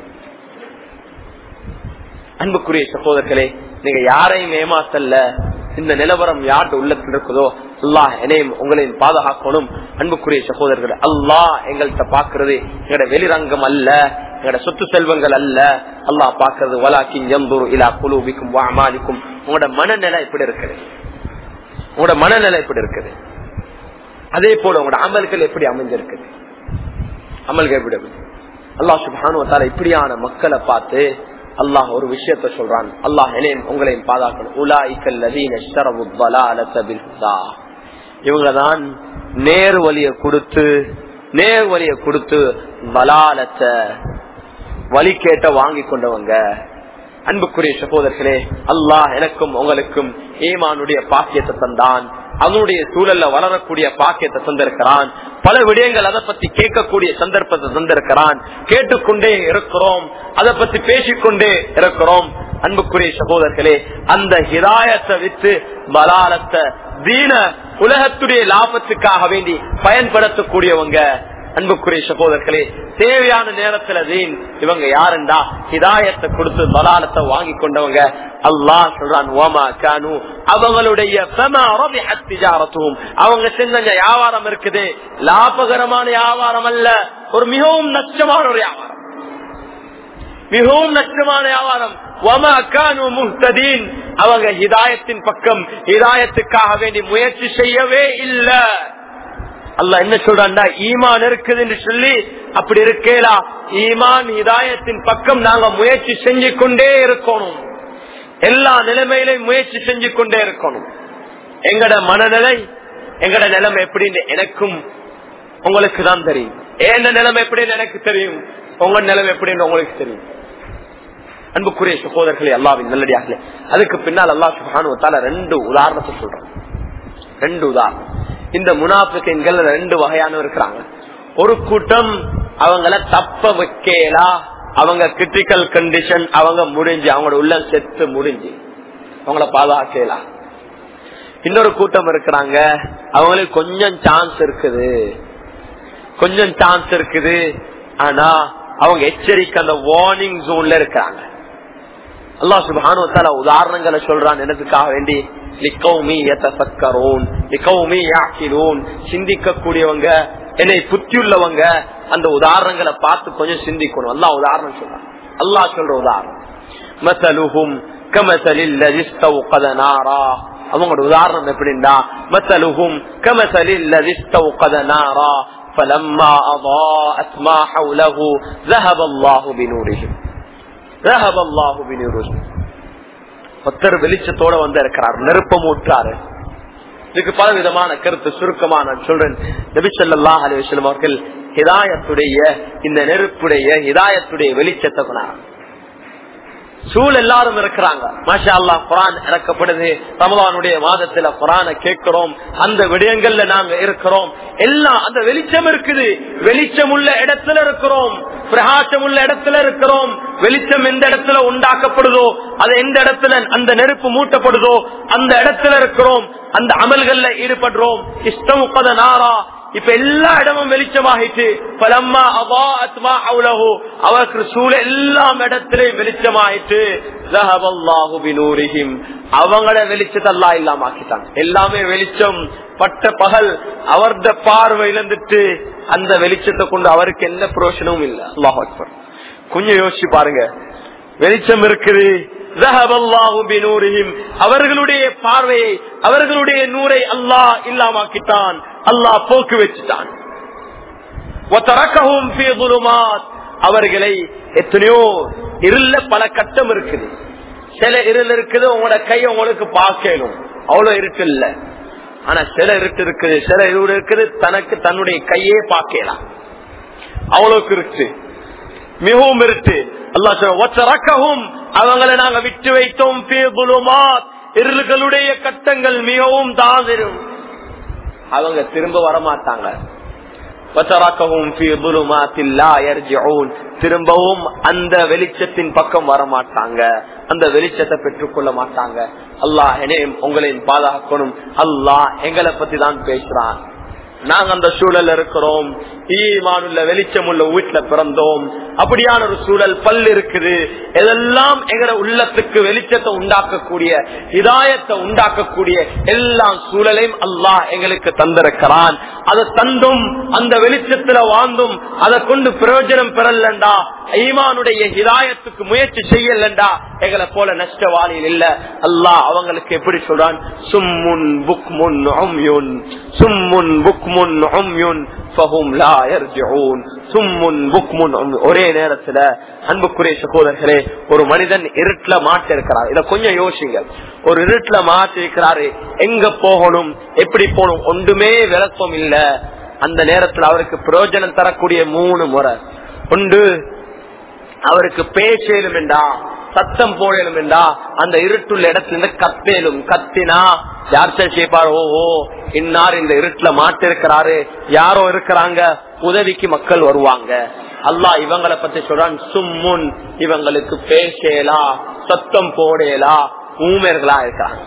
அன்புக்குரிய சகோதரர்களே நீங்க யாரையும் ஏமாத்தல்ல இந்த நிலவரம் யார்கிட்ட உள்ளத்தில் இருக்குதோ அல்லாஹ் என்னையும் உங்களையும் பாதுகாக்கணும் அன்புக்குரிய சகோதரர்கள் அல்லாஹ் எங்கள்கிட்ட பாக்குறது எங்கட வெளிரங்கம் அல்ல எங்கட சொத்து செல்வங்கள் அல்ல அல்லாஹ் பாக்குறது வலாக்கின் எந்தூர் இலா குழுவிக்கும் வாமாலிக்கும் உங்களோட மனநிலை இப்படி இருக்குது உங்களோட மனநிலை எப்படி இருக்குது அதே போல உங்களோட அமல்கள் எப்படி அமைஞ்சிருக்குது அமல்கள் எப்படி அல்லாஹ் சுபானுவத்தால இப்படியான மக்களை பார்த்து அல்லாஹ் ஒரு விஷயத்த சொல்றான் அல்லாஹ் என்னையும் உங்களையும் பாதுகாக்கணும் இவங்கதான் நேர் வழிய கொடுத்து நேர் வழிய கொடுத்து பலாலத்தை வழி கேட்ட வாங்கி கொண்டவங்க அன்புக்குரிய சகோதரர்களே அல்லாஹ் எனக்கும் உங்களுக்கும் ஈமானுடைய பாக்கியத்தை தந்தான் அவனுடைய சூழல்ல வளரக்கூடிய பாக்கியத்தை தந்திருக்கிறான் பல விடயங்கள் அதை பத்தி கேட்கக்கூடிய சந்தர்ப்பத்தை தந்திருக்கிறான் கேட்டுக்கொண்டே இருக்கிறோம் அதை பத்தி பேசிக்கொண்டே இருக்கிறோம் அன்புக்குரிய சகோதரர்களே அந்த ஹிதாயத்தை வித்து பலாலத்தை தீன உலகத்துடைய லாபத்துக்காக வேண்டி பயன்படுத்தக்கூடியவங்க அன்புக்குரிய சகோதரர்களே தேவையான நேரத்துல தீன் இவங்க யாருண்டா ஹிதாயத்தை கொடுத்து பலாலத்தை வாங்கி கொண்டவங்க அல்லாஹ் சொல்றான் ஓமா கானு அவங்களுடைய அவங்க செஞ்ச வியாபாரம் இருக்குது லாபகரமான வியாபாரம் அல்ல ஒரு மிகவும் நஷ்டமான ஒரு வியாபாரம் மிகவும் நஷ்டமான வியாபாரம் அவங்க ஹிதாயத்தின் பக்கம் ஹிதாயத்துக்காக வேண்டி முயற்சி செய்யவே இல்லை அல்ல என்ன சொல்றான்டா ஈமான் இருக்குது என்று சொல்லி அப்படி இருக்கேலா ஈமான் இதாயத்தின் பக்கம் நாங்க முயற்சி செஞ்சு கொண்டே இருக்கணும் எல்லா நிலைமையிலையும் முயற்சி செஞ்சு கொண்டே இருக்கணும் எங்கட மனநிலை எங்கட நிலைமை எப்படின்னு எனக்கும் உங்களுக்கு தான் தெரியும் ஏன் நிலைமை எப்படின்னு எனக்கு தெரியும் உங்க நிலைமை எப்படின்னு உங்களுக்கு தெரியும் அன்புக்குரிய சகோதரர்களே அல்லாவின் நல்லடியார்களே அதுக்கு பின்னால் அல்லா சுபானுவத்தால ரெண்டு உதாரணத்தை சொல்றோம் ரெண்டு உதாரணம் இந்த முனாஃபிகள் ரெண்டு வகையான இருக்கிறாங்க ஒரு கூட்டம் அவங்கள தப்ப வைக்கலா அவங்க கிரிட்டிக்கல் கண்டிஷன் அவங்க முடிஞ்சு அவங்களோட உள்ள செத்து முடிஞ்சு அவங்கள பாதுகாக்கலாம் இன்னொரு கூட்டம் இருக்கிறாங்க அவங்களுக்கு கொஞ்சம் சான்ஸ் இருக்குது கொஞ்சம் சான்ஸ் இருக்குது ஆனா அவங்க எச்சரிக்கை அந்த வார்னிங் ஜோன்ல இருக்கிறாங்க அல்லா சுபானுவத்தால உதாரணங்களை சொல்றான் எனதுக்காக வேண்டி சிந்திக்க கூடியவங்க என்னை புத்தியுள்ளவங்க அந்த உதாரணங்களை பார்த்து கொஞ்சம் சிந்திக்கணும் அல்லா உதாரணம் சொல்றான் அல்லா சொல்ற உதாரணம் மசலுகும் கமசலில் நாரா அவங்களோட உதாரணம் எப்படின்னா மசலுகும் கமசலில் நாரா فلما أضاءت ما حوله ذهب الله بنورهم ذهب الله بنورهم ஒத்தர் வெளிச்சத்தோட வந்து இருக்கிறார் நெருப்பம் ஊற்றாரு இதுக்கு பல விதமான கருத்து சுருக்கமா நான் சொல்றேன் நபிசல்லா அலிவசலம் அவர்கள் ஹிதாயத்துடைய இந்த நெருப்புடைய ஹிதாயத்துடைய வெளிச்சத்தை கொண்டாங்க சூழ் எல்லாரும் இருக்கிறாங்க மாஷா அல்லா குரான் இறக்கப்படுது ரமலானுடைய மாதத்துல குரான கேட்கிறோம் அந்த விடயங்கள்ல நாங்க இருக்கிறோம் எல்லாம் அந்த வெளிச்சம் இருக்குது வெளிச்சம் உள்ள இடத்துல இருக்கிறோம் பிரகாசம் உள்ள இடத்துல இருக்கிறோம் வெளிச்சம் எந்த இடத்துல உண்டாக்கப்படுதோ அது எந்த இடத்துல அந்த நெருப்பு மூட்டப்படுதோ அந்த இடத்துல இருக்கிறோம் அந்த அமல்கள்ல ஈடுபடுறோம் இஷ்டம் முப்பத நாரா இப்ப எல்லா இடமும் வெளிச்சமாகிட்டு பலம்மா அவா அத்மா அவ்வளவு அவருக்கு சூழ எல்லாம் இடத்திலையும் வெளிச்சமாயிட்டு அவங்கள வெளிச்சத்தெல்லாம் இல்லாம ஆக்கிட்டாங்க எல்லாமே வெளிச்சம் பட்ட பகல் அவர்த பார்வை இழந்துட்டு அந்த வெளிச்சத்தை கொண்டு அவருக்கு எந்த புரோஷனமும் இல்ல அல்லாஹ் அக்பர் கொஞ்சம் யோசிச்சு பாருங்க வெளிச்சம் இருக்குது அவர்களுடைய பார்வையை அவர்களுடைய நூரை அல்லாஹ் இல்லாமாக்கிட்டான் அல்லாஹ் போக்கு வச்சுட்டான் அவர்களை எத்தனையோ இருள பல கட்டம் இருக்குது சில இருள் இருக்குது உங்களோட கை உங்களுக்கு பார்க்கணும் அவ்வளவு இருட்டு இல்ல ஆனா சில இருட்டு இருக்குது சில இருள் இருக்குது தனக்கு தன்னுடைய கையே பார்க்கலாம் அவ்வளவுக்கு இருக்கு மிகவும் இருட்டு அல்லா சொல்லும் அவங்களை நாங்க விட்டு வைத்தோம் இருள்களுடைய கட்டங்கள் மிகவும் தாதிரும் அவங்க திரும்ப வரமாட்டாங்க திரும்பவும் அந்த வெளிச்சத்தின் பக்கம் வரமாட்டாங்க அந்த வெளிச்சத்தை பெற்றுக்கொள்ள மாட்டாங்க அல்லாஹ் என்னையும் உங்களையும் பாதுகாக்கணும் அல்லாஹ் எங்களை பத்தி தான் பேசுறான் நாங்க அந்த சூழல் இருக்கிறோம் ஈமானுள்ள வெளிச்சம் உள்ள வீட்டுல பிறந்தோம் அப்படியான ஒரு சூழல் பல் இருக்குது இதெல்லாம் எங்கட உள்ளத்துக்கு வெளிச்சத்தை உண்டாக்கக்கூடிய இதாயத்தை உண்டாக்கக்கூடிய எல்லா சூழலையும் அல்லாஹ் எங்களுக்கு தந்திருக்கிறான் அதை தந்தும் அந்த வெளிச்சத்துல வாழ்ந்தும் அதை கொண்டு பிரயோஜனம் பெறலண்டா ஈமானுடைய ஹிதாயத்துக்கு முயற்சி செய்யலண்டா எங்களை போல நஷ்டவாளியில் இல்ல அல்லாஹ் அவங்களுக்கு எப்படி சொல்றான் சும்முன் புக் முன் சும்முன் புக் முன் ஒரே நேரத்துல அன்புக்குரிய சகோதரர்களே ஒரு மனிதன் இருட்டுல மாட்டு இருக்கிறார் இத கொஞ்சம் யோசிங்க ஒரு இருட்டுல மாட்டு இருக்கிறாரு எங்க போகணும் எப்படி போகணும் ஒன்றுமே விளக்கம் இல்ல அந்த நேரத்துல அவருக்கு பிரயோஜனம் தரக்கூடிய மூணு முறை ஒன்று அவருக்கு பேசலும் என்றா சத்தம் போடலும் என்றா அந்த இருட்டுள்ள இடத்துல இருந்து கத்தேலும் கத்தினா யார் செய்ப்பார் ஓ ஓ இன்னார் இந்த இருட்டுல மாட்டு இருக்கிறாரு யாரோ இருக்கிறாங்க உதவிக்கு மக்கள் வருவாங்க அல்லாஹ் இவங்களை பத்தி சொல்றான் சும்முன் இவங்களுக்கு பேசலா சத்தம் போடலா ஊமர்களா இருக்கிறாங்க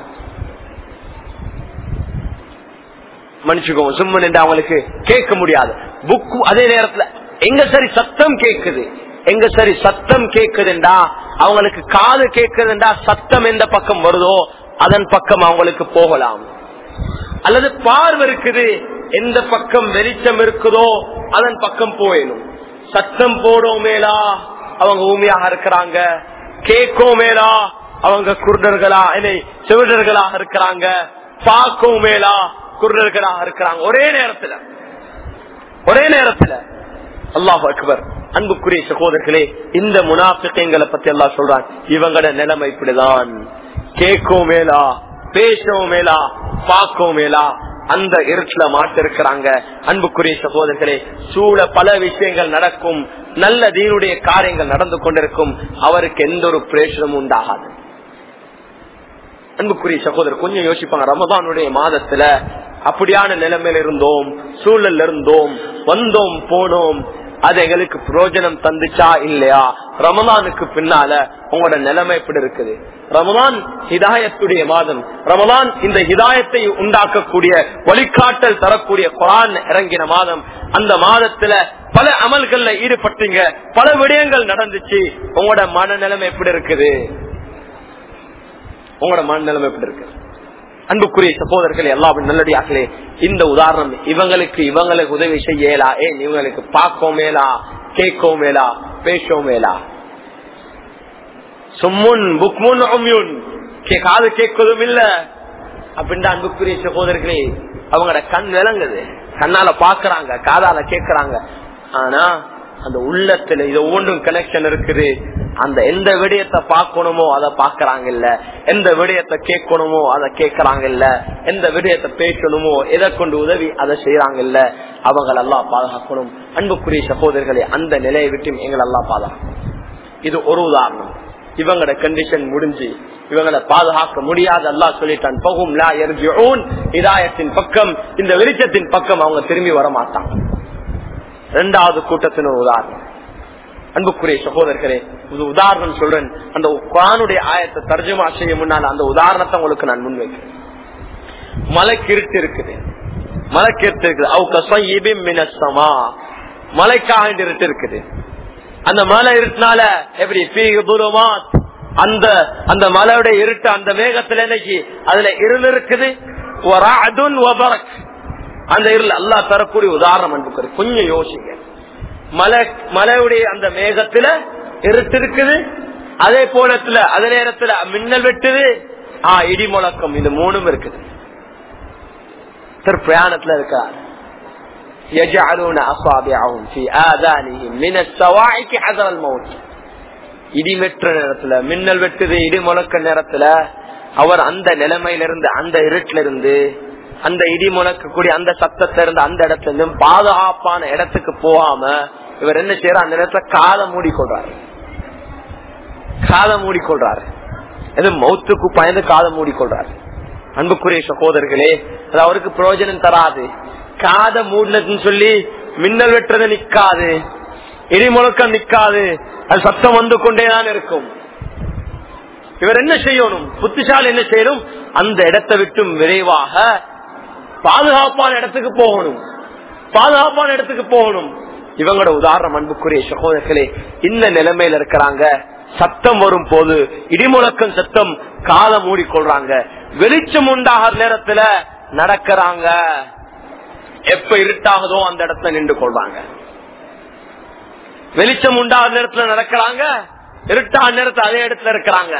மன்னிச்சுக்கோங்க சும்மன் என்று அவங்களுக்கு கேட்க முடியாது புக்கு அதே நேரத்துல எங்க சரி சத்தம் கேக்குது எங்க சரி சத்தம் கேக்குதுண்டா அவங்களுக்கு காது கேக்குதுண்டா சத்தம் எந்த பக்கம் வருதோ அதன் பக்கம் அவங்களுக்கு போகலாம் அல்லது பார்வை இருக்குது எந்த பக்கம் வெளிச்சம் இருக்குதோ அதன் பக்கம் போயிடும் சத்தம் போடும் மேலா அவங்க ஊமையாக இருக்கிறாங்க கேட்கும் மேலா அவங்க குருடர்களா இல்லை செவிடர்களாக இருக்கிறாங்க பார்க்கும் மேலா குருடர்களாக இருக்கிறாங்க ஒரே நேரத்துல ஒரே நேரத்துல அல்லாஹ் அக்பர் அன்புக்குரிய சகோதரர்களே இந்த முனாபிக்கங்களை பத்தி எல்லாம் சொல்றான் இவங்களோட நிலைமை இப்படிதான் கேட்கவும் மேலா பேசவும் மேலா பார்க்கவும் மேலா அந்த இருட்டுல மாட்டிருக்கிறாங்க அன்புக்குரிய சகோதரர்களே சூழ பல விஷயங்கள் நடக்கும் நல்ல தீனுடைய காரியங்கள் நடந்து கொண்டிருக்கும் அவருக்கு எந்த ஒரு பிரேஷனும் உண்டாகாது அன்புக்குரிய சகோதரர் கொஞ்சம் யோசிப்பாங்க ரமதானுடைய மாதத்துல அப்படியான நிலைமையில இருந்தோம் சூழல்ல இருந்தோம் வந்தோம் போனோம் அது எங்களுக்கு பிரயோஜனம் தந்துச்சா இல்லையா ரமலானுக்கு பின்னால உங்களோட நிலைமை எப்படி இருக்குது ரமலான் ஹிதாயத்துடைய மாதம் ரமலான் இந்த ஹிதாயத்தை உண்டாக்கக்கூடிய வழிகாட்டல் தரக்கூடிய குரான் இறங்கின மாதம் அந்த மாதத்துல பல அமல்கள்ல ஈடுபட்டீங்க பல விடயங்கள் நடந்துச்சு உங்களோட மனநிலைமை எப்படி இருக்குது உங்களோட மனநிலைமை எப்படி இருக்கு அன்புக்குரிய சகோதரர்கள் எல்லாம் நல்லடியார்களே இந்த உதாரணம் இவங்களுக்கு இவங்களுக்கு உதவி செய்யலா ஏன் இவங்களுக்கு பார்க்கவும் மேலா கேட்கவும் மேலா பேசவும் மேலா சும்முன் புக்முன் அம்யுன் காது கேட்கதும் இல்ல அப்படின்ற அன்புக்குரிய சகோதரர்களே அவங்களோட கண் விளங்குது கண்ணால பாக்குறாங்க காதால கேக்குறாங்க ஆனா அந்த உள்ளத்துல இது ஒவ்வொன்றும் கனெக்ஷன் இருக்குது அந்த எந்த விடயத்தை பார்க்கணுமோ அதை பாக்குறாங்க இல்ல எந்த விடயத்தை கேட்கணுமோ அதை கேட்கறாங்க இல்ல எந்த விடயத்தை பேசணுமோ எதை கொண்டு உதவி அதை செய்யறாங்க இல்ல அவங்க எல்லாம் பாதுகாக்கணும் அன்புக்குரிய சகோதரர்களே அந்த நிலையை விட்டு எங்களை எல்லாம் பாதுகாக்கணும் இது ஒரு உதாரணம் இவங்களோட கண்டிஷன் முடிஞ்சு இவங்களை பாதுகாக்க முடியாது அல்லா சொல்லிட்டான் பகும் லா இதாயத்தின் பக்கம் இந்த வெளிச்சத்தின் பக்கம் அவங்க திரும்பி வர மாட்டாங்க இரண்டாவது கூட்டத்தின் ஒரு உதாரணம் அன்புக்குரிய சகோதரர்களே இது உதாரணம் சொல்றேன் அந்த குரானுடைய ஆயத்தை தர்ஜமா செய்ய முன்னால் அந்த உதாரணத்தை உங்களுக்கு நான் முன்வைக்கிறேன் மலைக்கிருட்டு இருக்குது மலைக்கிருட்டு இருக்குது அவுக்கமா மலைக்காக இருட்டு இருக்குது அந்த மலை இருட்டுனால எப்படி பீகுமா அந்த அந்த மலையுடைய இருட்டு அந்த மேகத்துல இன்னைக்கு அதுல இருள் இருக்குது அந்த இருள் அல்லா தரக்கூடிய உதாரணம் அன்புக்கு கொஞ்சம் யோசிங்க மலை மலையுடைய அந்த மேகத்துல இருட்டு இருக்குது அதே போலத்துல அதே நேரத்துல மின்னல் வெட்டுது ஆஹ் இடி முழக்கம் இது மூணும் இருக்குது பிரயாணத்துல இருக்கார் يجعلون أصابعهم في آذانهم من السواعق حذر الموت இடி வெற்ற நேரத்துல மின்னல் வெட்டுது இடி முழக்க நேரத்துல அவர் அந்த நிலைமையிலிருந்து அந்த இருட்டுல இருந்து அந்த இடி முழக்கக்கூடிய அந்த சத்தத்துல இருந்து அந்த இடத்துல இருந்து பாதுகாப்பான இடத்துக்கு போகாம இவர் என்ன செய்யற அந்த நேரத்துல காதை மூடிக்கொள்றாரு காதை மூடிக்கொள்றாரு இது மௌத்துக்கு பயந்து காதை மூடிக்கொள்றாரு அன்புக்குரிய சகோதரர்களே அது அவருக்கு பிரயோஜனம் தராது காத மூடலன்னு சொல்லி மின்னல் வெட்டுறது நிக்காது இடி முழக்கம் நிக்காது அது சத்தம் வந்து கொண்டேதான் இருக்கும் இவர் என்ன செய்யணும் புத்திசாலி என்ன செய்யணும் அந்த இடத்தை விட்டு விரைவாக பாதுகாப்பான இடத்துக்கு போகணும் பாதுகாப்பான இடத்துக்கு போகணும் இவங்களோட உதாரணம் அன்புக்குரிய சகோதரர்களே இந்த நிலைமையில இருக்கிறாங்க சத்தம் வரும் போது இடிமுழக்கம் சத்தம் காலை மூடிக்கொள்றாங்க வெளிச்சம் உண்டாகிற நேரத்துல நடக்கிறாங்க எப்ப இருட்டாகுதோ அந்த இடத்துல நின்று கொள்வாங்க வெளிச்சம் உண்டாகிற நேரத்துல நடக்கிறாங்க இருட்டாக நேரத்துல அதே இடத்துல இருக்கிறாங்க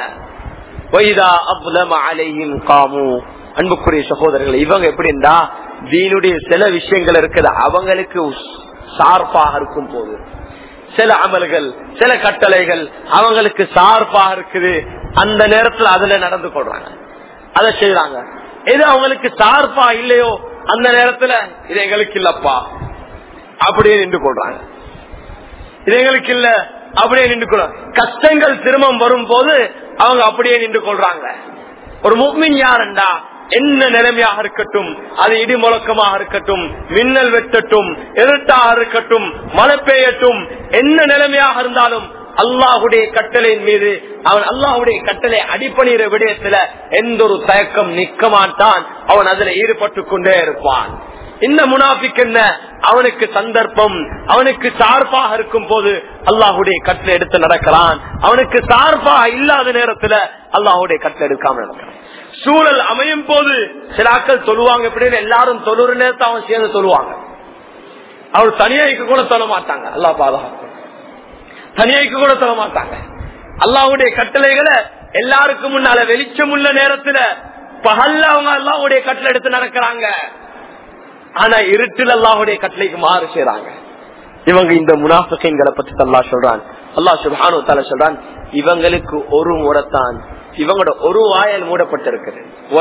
அன்புக்குரிய சகோதரர்கள் இவங்க எப்படின்னா தீனுடைய சில விஷயங்கள் இருக்குது அவங்களுக்கு சார்பாக இருக்கும் போது சில அமல்கள் சில கட்டளைகள் அவங்களுக்கு சார்பாக இருக்குது அந்த நேரத்துல அதுல நடந்து கொள்றாங்க அதை செய்யறாங்க எது அவங்களுக்கு சார்பா இல்லையோ அந்த நேரத்துல இது எங்களுக்கு இல்லப்பா அப்படியே நின்று கொள்றாங்க இது எங்களுக்கு இல்ல அப்படியே நின்று கொள்ள கஷ்டங்கள் திரும்பம் வரும் போது அவங்க அப்படியே நின்று கொள்றாங்க ஒரு முக்மின் யாருண்டா என்ன நிலைமையாக இருக்கட்டும் அது இடி முழக்கமாக இருக்கட்டும் மின்னல் வெட்டட்டும் இருட்டாக இருக்கட்டும் மழை பெய்யட்டும் என்ன நிலைமையாக இருந்தாலும் அல்லாஹுடைய கட்டளையின் மீது அவன் அல்லாஹுடைய கட்டளை அடிப்பணிகிற விடயத்துல எந்த ஒரு தயக்கம் நிக்க மாட்டான் அவன் அதுல ஈடுபட்டு கொண்டே இருப்பான் இந்த முனாபிக் என்ன அவனுக்கு சந்தர்ப்பம் அவனுக்கு சார்பாக இருக்கும் போது அல்லாஹுடைய கட்டளை எடுத்து நடக்கிறான் அவனுக்கு சார்பாக இல்லாத நேரத்துல அல்லாஹுடைய கட்டளை எடுக்காம நடக்கிறான் சூழல் அமையும் போது சில ஆக்கள் சொல்லுவாங்க எப்படின்னு எல்லாரும் தொழுற நேரத்தை அவன் சேர்ந்து சொல்லுவாங்க அவர் தனியாய்க்கு கூட சொல்ல மாட்டாங்க அல்லா பாதுகாப்பு தனியாய்க்கு கூட சொல்ல மாட்டாங்க அல்லாவுடைய கட்டளைகளை எல்லாருக்கும் முன்னால வெளிச்சம் உள்ள நேரத்துல பகல்ல அவங்க அல்லாவுடைய கட்டளை எடுத்து நடக்கிறாங்க ஆனா இருட்டில் அல்லாஹுடைய கட்டளைக்கு மாறு செய்யறாங்க இவங்க இந்த முனாஃபிகளை பத்தி அல்லா சொல்றான் அல்லா சுபானு தால சொல்றான் இவங்களுக்கு ஒரு முறைத்தான் இவங்களோட ஒரு வாயல் மூடப்பட்டிருக்குது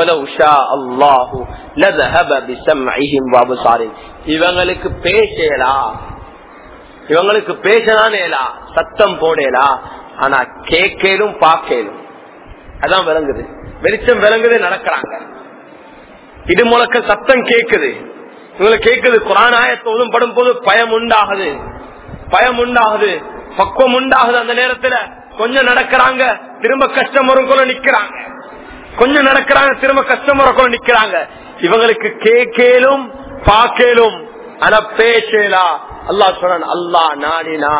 இவங்களுக்கு பேசலா இவங்களுக்கு பேசலானேலா சத்தம் போடலா ஆனா கேட்கலும் பார்க்கலும் அதான் விளங்குது வெளிச்சம் விளங்குது நடக்கிறாங்க இது முழக்க சத்தம் கேக்குது இவங்களுக்கு கேக்குது குரானாயத்தோதும் படும் போது பயம் உண்டாகுது பயம் உண்டாகுது பக்குவம் உண்டாகுது அந்த நேரத்துல கொஞ்சம் நடக்கிறாங்க திரும்ப கஷ்டம் வரும்குள்ள நிக்கிறாங்க கொஞ்சம் நடக்கிறாங்க திரும்ப கஷ்டம் வரக்குள்ள நிக்கிறாங்க இவங்களுக்கு கேக்கேலும் பாக்கேலும் ஆனா பேசலா அல்லா சொன்ன அல்லா நாடினா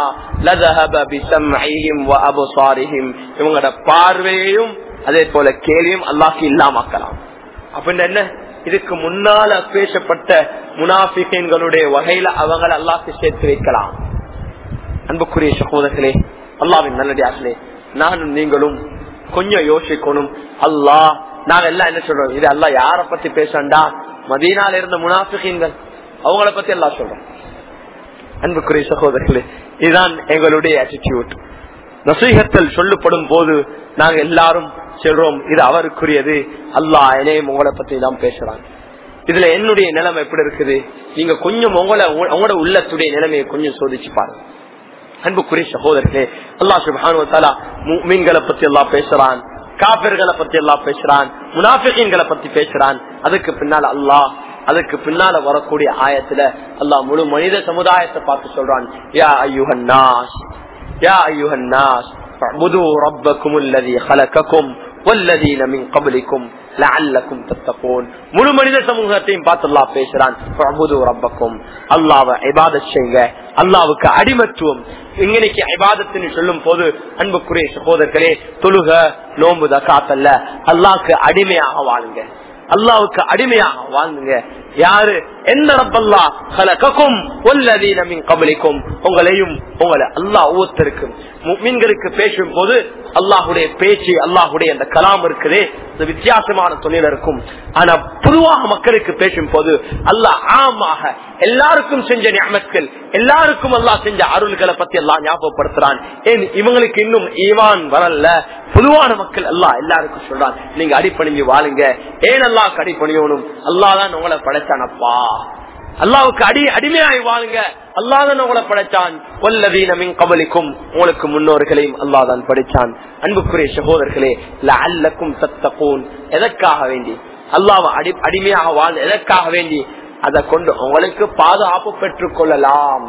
இவங்களோட பார்வையையும் அதே போல கேள்வியும் அல்லாக்கு இல்லாமக்கலாம் அப்படின்னு என்ன இதுக்கு முன்னால பேசப்பட்ட முனாபிகளுடைய வகையில அவங்கள அல்லாக்கு சேர்த்து வைக்கலாம் அன்புக்குரிய சகோதரர்களே அல்லாவின் நல்லடியார்களே நானும் நீங்களும் கொஞ்சம் யோசிக்கணும் அல்லாஹ் நாங்க எல்லாம் என்ன சொல்றோம் இது அல்லா யார பத்தி பேசண்டா மதீனால இருந்த முனாபிகள் அவங்கள பத்தி எல்லாம் சொல்றோம் அன்புக்குரிய சகோதரர்களே இதுதான் எங்களுடைய ஆட்டிடியூட் நசீகத்தில் சொல்லப்படும் போது நாங்க எல்லாரும் சொல்றோம் இது அவருக்குரியது அல்லாஹ் என்னையும் உங்களை பத்தி தான் பேசுறாங்க இதுல என்னுடைய நிலைமை எப்படி இருக்குது நீங்க கொஞ்சம் உங்களை உங்களோட உள்ளத்துடைய நிலைமையை கொஞ்சம் சோதிச்சு பாருங்க அன்புக்குரிய சகோதரர்களே அல்லா சுபானுவத்தாலா மீன்களை பத்தி எல்லாம் பேசுறான் காப்பர்களை பத்தி எல்லாம் பேசுறான் முனாஃபிகீன்களை பத்தி பேசுறான் அதுக்கு பின்னால அல்லாஹ் அதுக்கு பின்னால வரக்கூடிய ஆயத்துல அல்லாஹ் முழு மனித சமுதாயத்தை பார்த்து சொல்றான் யா ஐயுஹன் நாஸ் யா ஐயுஹன் நாஸ் اعبدوا ربكم الذي خلقكم والذين من قبلكم لعلكم تتقون முழு மனித சமூகத்தையும் பார்த்து அல்லாஹ் பேசுறான் فاعبدوا ربكم அல்லாஹ்வை இபாதத் செய்யுங்க அல்லாஹ்வுக்கு அடிமத்துவம் இன்னைக்கு இபாதத்துன்னு சொல்லும் போது அன்புக்குரிய சகோதரர்களே தொழுக நோன்பு தக்காத்தல்ல அல்லாஹ்க்கு அடிமையாக வாழுங்க அல்லாவுக்கு அடிமையாக வாழ்ந்துங்க யாரு எந்த ரப்பல்லா கலக்கும் ஒல்லதீனமின் கபலிக்கும் உங்களையும் உங்களை அல்லாஹ் ஒவ்வொருத்தருக்கும் மீன்களுக்கு பேசும் போது அல்லாஹுடைய பேச்சு அல்லாஹுடைய அந்த கலாம் இருக்குதே அது வித்தியாசமான தொழில் இருக்கும் ஆனா பொதுவாக மக்களுக்கு பேசும் போது அல்லாஹ் ஆமாக எல்லாருக்கும் செஞ்ச ஞாபகங்கள் எல்லாருக்கும் அல்லாஹ் செஞ்ச அருள்களை பத்தி எல்லாம் ஞாபகப்படுத்துறான் ஏன் இவங்களுக்கு இன்னும் ஈவான் வரல பொதுவான மக்கள் அல்லாஹ் எல்லாருக்கும் சொல்றான் நீங்க அடிப்பணிஞ்சு வாழுங்க ஏன் அல்லாஹ் அடிப்பணியணும் அல்லாஹ் தான் உங்களை படைச்சானப்பா அல்லாவுக்கு அடி அடிமையாய் வாழுங்க அல்லாதான் உங்களை படைச்சான் ஒல்லதீனமின் கபலிக்கும் உங்களுக்கு முன்னோர்களையும் அல்லாதான் படிச்சான் அன்புக்குரிய சகோதரர்களே அல்லக்கும் தத்தப்போன் எதற்காக வேண்டி அல்லாவை அடி அடிமையாக வாழ் எதற்காக வேண்டி அதை கொண்டு உங்களுக்கு பாதுகாப்பு பெற்றுக் கொள்ளலாம்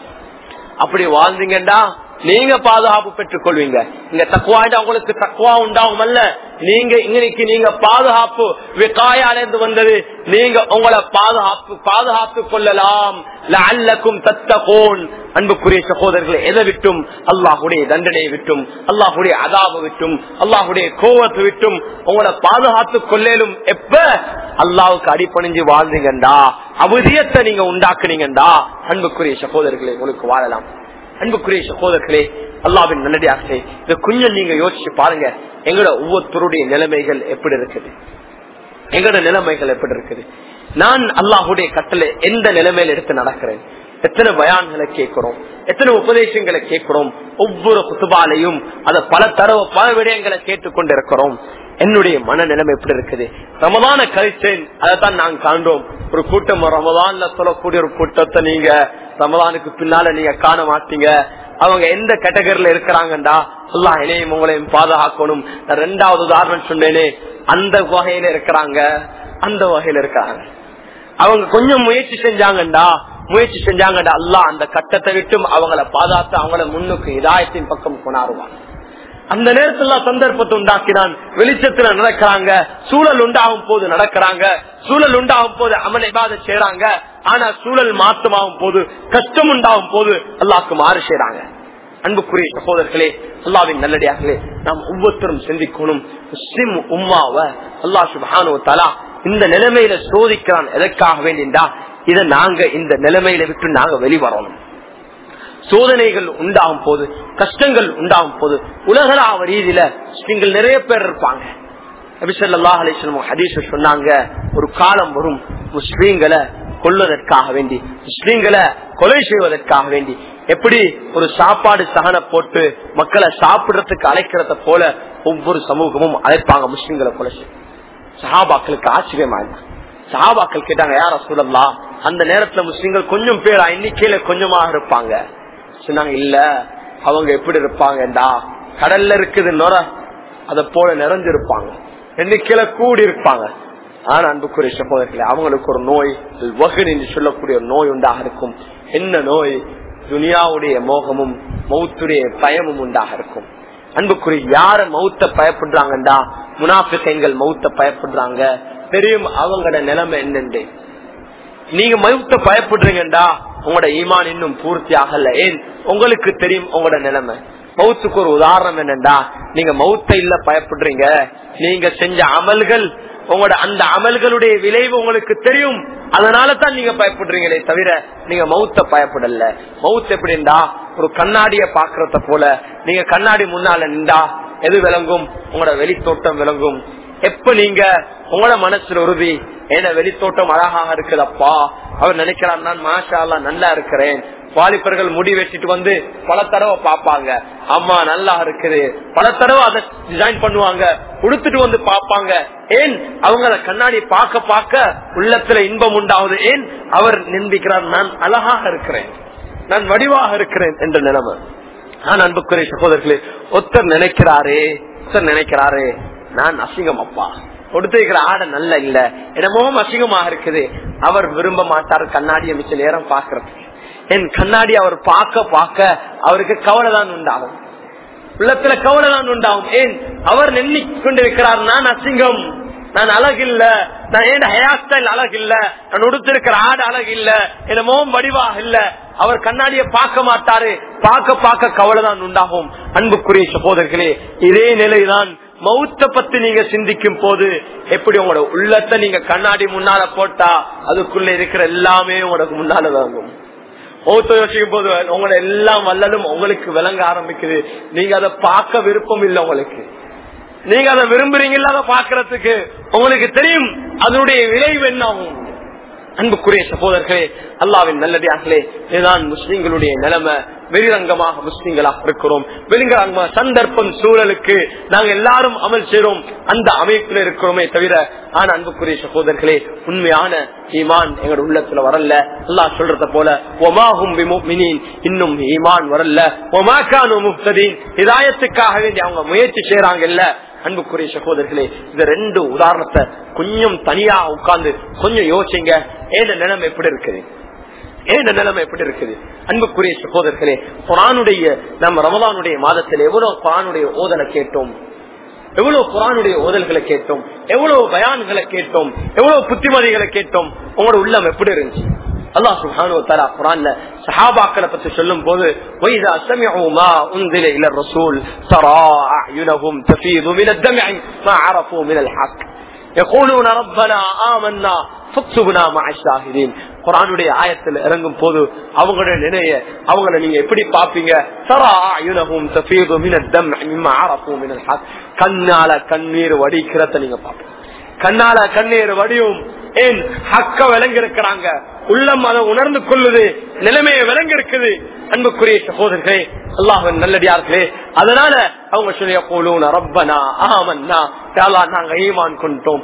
அப்படி வாழ்ந்தீங்கடா நீங்க பாதுகாப்பு பெற்றுக் கொள்வீங்க இங்க தக்குவாண்டா உங்களுக்கு தக்குவா உண்டாகும் அல்ல நீங்க இன்னைக்கு நீங்க பாதுகாப்பு விகாயாலேருந்து வந்தது நீங்க உங்களை பாதுகாப்பு பாதுகாத்து கொள்ளலாம் அல்லக்கும் தத்தகோன் அன்புக்குரிய சகோதரர்களை எதை விட்டும் அல்லாஹுடைய தண்டனையை விட்டும் அல்லாஹுடைய அதாவை விட்டும் அல்லாஹுடைய கோவத்தை விட்டும் உங்களை பாதுகாத்து கொள்ளலும் எப்ப அல்லாவுக்கு அடிப்பணிஞ்சு வாழ்ந்தீங்கண்டா அவதியத்தை நீங்க உண்டாக்குனீங்கண்டா அன்புக்குரிய சகோதரர்களை உங்களுக்கு வாழலாம் அன்புக்குரிய சகோதரர்களே அல்லாவின் நல்லடியார்களே இதை கொஞ்சம் நீங்க யோசிச்சு பாருங்க எங்களோட ஒவ்வொருத்தருடைய நிலைமைகள் எப்படி இருக்குது எங்களோட நிலைமைகள் எப்படி இருக்குது நான் அல்லாஹுடைய கட்டளை எந்த நிலைமையில எடுத்து நடக்கிறேன் எத்தனை பயான்களை கேட்கிறோம் எத்தனை உபதேசங்களை கேட்கிறோம் ஒவ்வொரு குத்துபாலையும் அதை பல தரவு பல விடயங்களை கேட்டுக்கொண்டு இருக்கிறோம் என்னுடைய மனநிலைமை எப்படி இருக்குது ரமதான கழிச்சேன் அதைத்தான் நாங்க காண்றோம் ஒரு கூட்டம் ரமதான்ல சொல்லக்கூடிய ஒரு கூட்டத்தை நீங்க ரமதானுக்கு பின்னால நீங்க காண மாட்டீங்க அவங்க எந்த கேட்டகரியில இருக்கிறாங்கடா எல்லாம் இணையும் உங்களையும் பாதுகாக்கணும் நான் ரெண்டாவது உதாரணம் சொன்னேனே அந்த வகையில இருக்கிறாங்க அந்த வகையில இருக்கிறாங்க அவங்க கொஞ்சம் முயற்சி செஞ்சாங்கண்டா முயற்சி செஞ்சாங்கடா அல்லா அந்த கட்டத்தை விட்டும் அவங்கள பாதுகாத்து அவங்கள முன்னுக்கு இதாயத்தின் பக்கம் கொண்டாடுவாங்க அந்த நேரத்துல சந்தர்ப்பத்தை உண்டாக்கினான் வெளிச்சத்துல நடக்கிறாங்க சூழல் உண்டாகும் போது நடக்கிறாங்க சூழல் உண்டாகும் போது அமலை பாத செய்யறாங்க ஆனா சூழல் மாற்றமாகும் போது கஷ்டம் உண்டாகும் போது அல்லாக்கு மாறு செய்யறாங்க அன்புக்குரிய சகோதரர்களே அல்லாவின் நல்லடியார்களே நாம் ஒவ்வொருத்தரும் சிந்திக்கணும் முஸ்லிம் உம்மாவ அல்லா சுபானு தலா இந்த நிலைமையில சோதிக்கிறான் எதற்காக வேண்டிண்டா இதை நாங்க இந்த நிலைமையில விட்டு நாங்க வெளிவரணும் சோதனைகள் உண்டாகும் போது கஷ்டங்கள் உண்டாகும் போது உலகளாவ ரீதியில நீங்கள் நிறைய பேர் இருப்பாங்க ஹதீஸ் சொன்னாங்க ஒரு காலம் வரும் முஸ்லீம்களை கொள்வதற்காக வேண்டி முஸ்லீம்களை கொலை செய்வதற்காக வேண்டி எப்படி ஒரு சாப்பாடு சகனை போட்டு மக்களை சாப்பிடுறதுக்கு அழைக்கிறத போல ஒவ்வொரு சமூகமும் அழைப்பாங்க முஸ்லிம்களை போல சஹாபாக்களுக்கு ஆச்சரியமா இருந்தாங்க சஹாபாக்கள் கேட்டாங்க யார சொல்லலாம் அந்த நேரத்துல முஸ்லிம்கள் கொஞ்சம் பேர் எண்ணிக்கையில கொஞ்சமாக இருப்பாங்க சொன்னாங்க இல்ல அவங்க எப்படி இருப்பாங்கடா கடல்ல இருக்குது நொர அத போல நிறைஞ்சிருப்பாங்க எண்ணிக்கையில கூடி இருப்பாங்க ஆனா அன்புக்குரிய சகோதரர்களே அவங்களுக்கு ஒரு நோய் வகுன் என்று சொல்லக்கூடிய ஒரு நோய் உண்டாக இருக்கும் என்ன நோய் துனியாவுடைய மோகமும் மௌத்துடைய பயமும் உண்டாக இருக்கும் அன்புக்குரிய யார மௌத்த பயப்படுறாங்கடா முனாபிக்கைகள் மௌத்த பயப்படுறாங்க தெரியும் அவங்களோட நிலைமை என்னண்டு நீங்க மௌத்த பயப்படுறீங்கடா உங்களோட ஈமான் இன்னும் பூர்த்தி ஆகல ஏன் உங்களுக்கு தெரியும் உங்களோட நிலைமை மௌத்துக்கு ஒரு உதாரணம் என்னண்டா நீங்க மௌத்த இல்ல பயப்படுறீங்க நீங்க செஞ்ச அமல்கள் உங்களோட அந்த அமல்களுடைய விளைவு உங்களுக்கு தெரியும் அதனால தான் நீங்க பயப்படுறீங்களே தவிர நீங்க மௌத்த பயப்படல மவுத் எப்படின்னா ஒரு கண்ணாடிய பாக்குறத போல நீங்க கண்ணாடி முன்னால நின்றா எது விளங்கும் உங்களோட வெளித்தோட்டம் விளங்கும் எப்ப நீங்க உங்களோட மனசுல உறுதி ஏன்னா வெளித்தோட்டம் அழகாக இருக்குதப்பா அவர் நினைக்கிறார் நான் மாஷா நல்லா இருக்கிறேன் வாலிபர்கள் முடி வெட்டிட்டு வந்து பல தடவை பாப்பாங்க அம்மா நல்லா இருக்குது பல தடவை அதை டிசைன் பண்ணுவாங்க உடுத்துட்டு வந்து பாப்பாங்க ஏன் அவங்க அதை கண்ணாடி பார்க்க பார்க்க உள்ளத்துல இன்பம் உண்டாவது ஏன் அவர் நிந்திக்கிறார் நான் அழகாக இருக்கிறேன் நான் வடிவாக இருக்கிறேன் என்ற நிலைமை நான் அன்புக்குரிய சகோதரர்களே ஒருத்தர் நினைக்கிறாரே ஒருத்தர் நினைக்கிறாரே நான் அசிங்கம் அப்பா கொடுத்திருக்கிற ஆடை நல்ல இல்ல என்னமோ அசிங்கமாக இருக்குது அவர் விரும்ப மாட்டார் கண்ணாடியை மிச்ச நேரம் பாக்குறதுக்கு என் கண்ணாடி அவர் பார்க்க பார்க்க அவருக்கு கவலை தான் உண்டாகும் உள்ளத்துல கவலை தான் உண்டாகும் ஏன் அவர் கொண்டிருக்கிறார் நான் அசிங்கம் நான் அழகில்ல நான் ஏன் ஹேர் ஸ்டைல் அழகில்ல நான் உடுத்திருக்கிற ஆடு அழகில்ல என்னமோ வடிவாக இல்ல அவர் கண்ணாடியை பார்க்க மாட்டாரு பார்க்க பார்க்க கவலை தான் உண்டாகும் அன்புக்குரிய சகோதரர்களே இதே நிலைதான் மௌத்த பத்தி நீங்க சிந்திக்கும் போது எப்படி உங்களோட உள்ளத்தை நீங்க கண்ணாடி முன்னால போட்டா அதுக்குள்ள இருக்கிற எல்லாமே உங்களுக்கு முன்னால வாங்கும் மௌத்த யோசிக்கும் போது உங்களோட எல்லாம் வல்லலும் உங்களுக்கு விளங்க ஆரம்பிக்குது நீங்க அதை பார்க்க விருப்பம் இல்லை உங்களுக்கு நீங்க அதை விரும்புறீங்களா அதை பாக்குறதுக்கு உங்களுக்கு தெரியும் அதனுடைய விளைவு என்ன ஆகும் அன்புக்குரிய சகோதரர்களே அல்லாவின் நல்லடியார்களே இதுதான் முஸ்லிம்களுடைய நிலைமை வெளிரங்கமாக முஸ்லிம்களாக இருக்கிறோம் வெளிரங்கமாக சந்தர்ப்பம் சூழலுக்கு நாங்க எல்லாரும் அமல் செய்றோம் அந்த அமைப்பில் இருக்கிறோமே தவிர ஆனா அன்புக்குரிய சகோதரர்களே உண்மையான ஈமான் எங்களோட உள்ளத்துல வரல அல்லாஹ் சொல்றத போல ஒமாஹும் இன்னும் ஈமான் வரல ஒமாக்கானு முப்ததீன் இதாயத்துக்காக வேண்டி அவங்க முயற்சி செய்யறாங்கல்ல அன்புக்குரிய சகோதரர்களே இந்த ரெண்டு உதாரணத்தை கொஞ்சம் தனியா உட்கார்ந்து கொஞ்சம் யோசிங்க ஏன நிலைமை எப்படி இருக்குது ஏன நிலைமை எப்படி இருக்குது அன்புக்குரிய சகோதரர்களே குரானுடைய நம்ம ரமதானுடைய மாதத்தில் எவ்வளவு குரானுடைய ஓதலை கேட்டோம் எவ்வளவு குரானுடைய ஓதல்களை கேட்டோம் எவ்வளவு பயான்களை கேட்டோம் எவ்வளவு புத்திமதிகளை கேட்டோம் உங்களோட உள்ளம் எப்படி இருந்துச்சு அல்லாஹ் சுப்ஹானஹு வ தஆலா குர்ஆன்ல சஹாபாக்களை பத்தி சொல்லும் போது வைதா சமிஉ மா உன்சில இல الرسول ترى اعينهم تفيض من الدمع ما عرفوا من الحق يقولون ربنا آمنا فاكتبنا مع الشاهدين குரானுடைய ஆயத்தில் இறங்கும் போது அவங்களுடைய நினைய அவங்கள நீங்க எப்படி பாப்பீங்க தரா யுனகும் தஃபீது மின தம் மிம்ம அரஃபு மினல் ஹக் கண்ணால கண்ணீர் வடிக்கிறத நீங்க பாப்பீங்க கண்ணால கண்ணீர் வடியும் ஏன் ஹக்க விளங்கி இருக்கிறாங்க உள்ளம் அதை உணர்ந்து கொள்ளுது நிலைமையை விளங்கி இருக்குது அன்புக்குரிய சகோதரர்களே அல்லாஹன் நல்லடியார்களே அதனால அவங்க சொல்லிய போலூன ரப்பனா ஆமன்னா நாங்க ஈமான் கொண்டோம்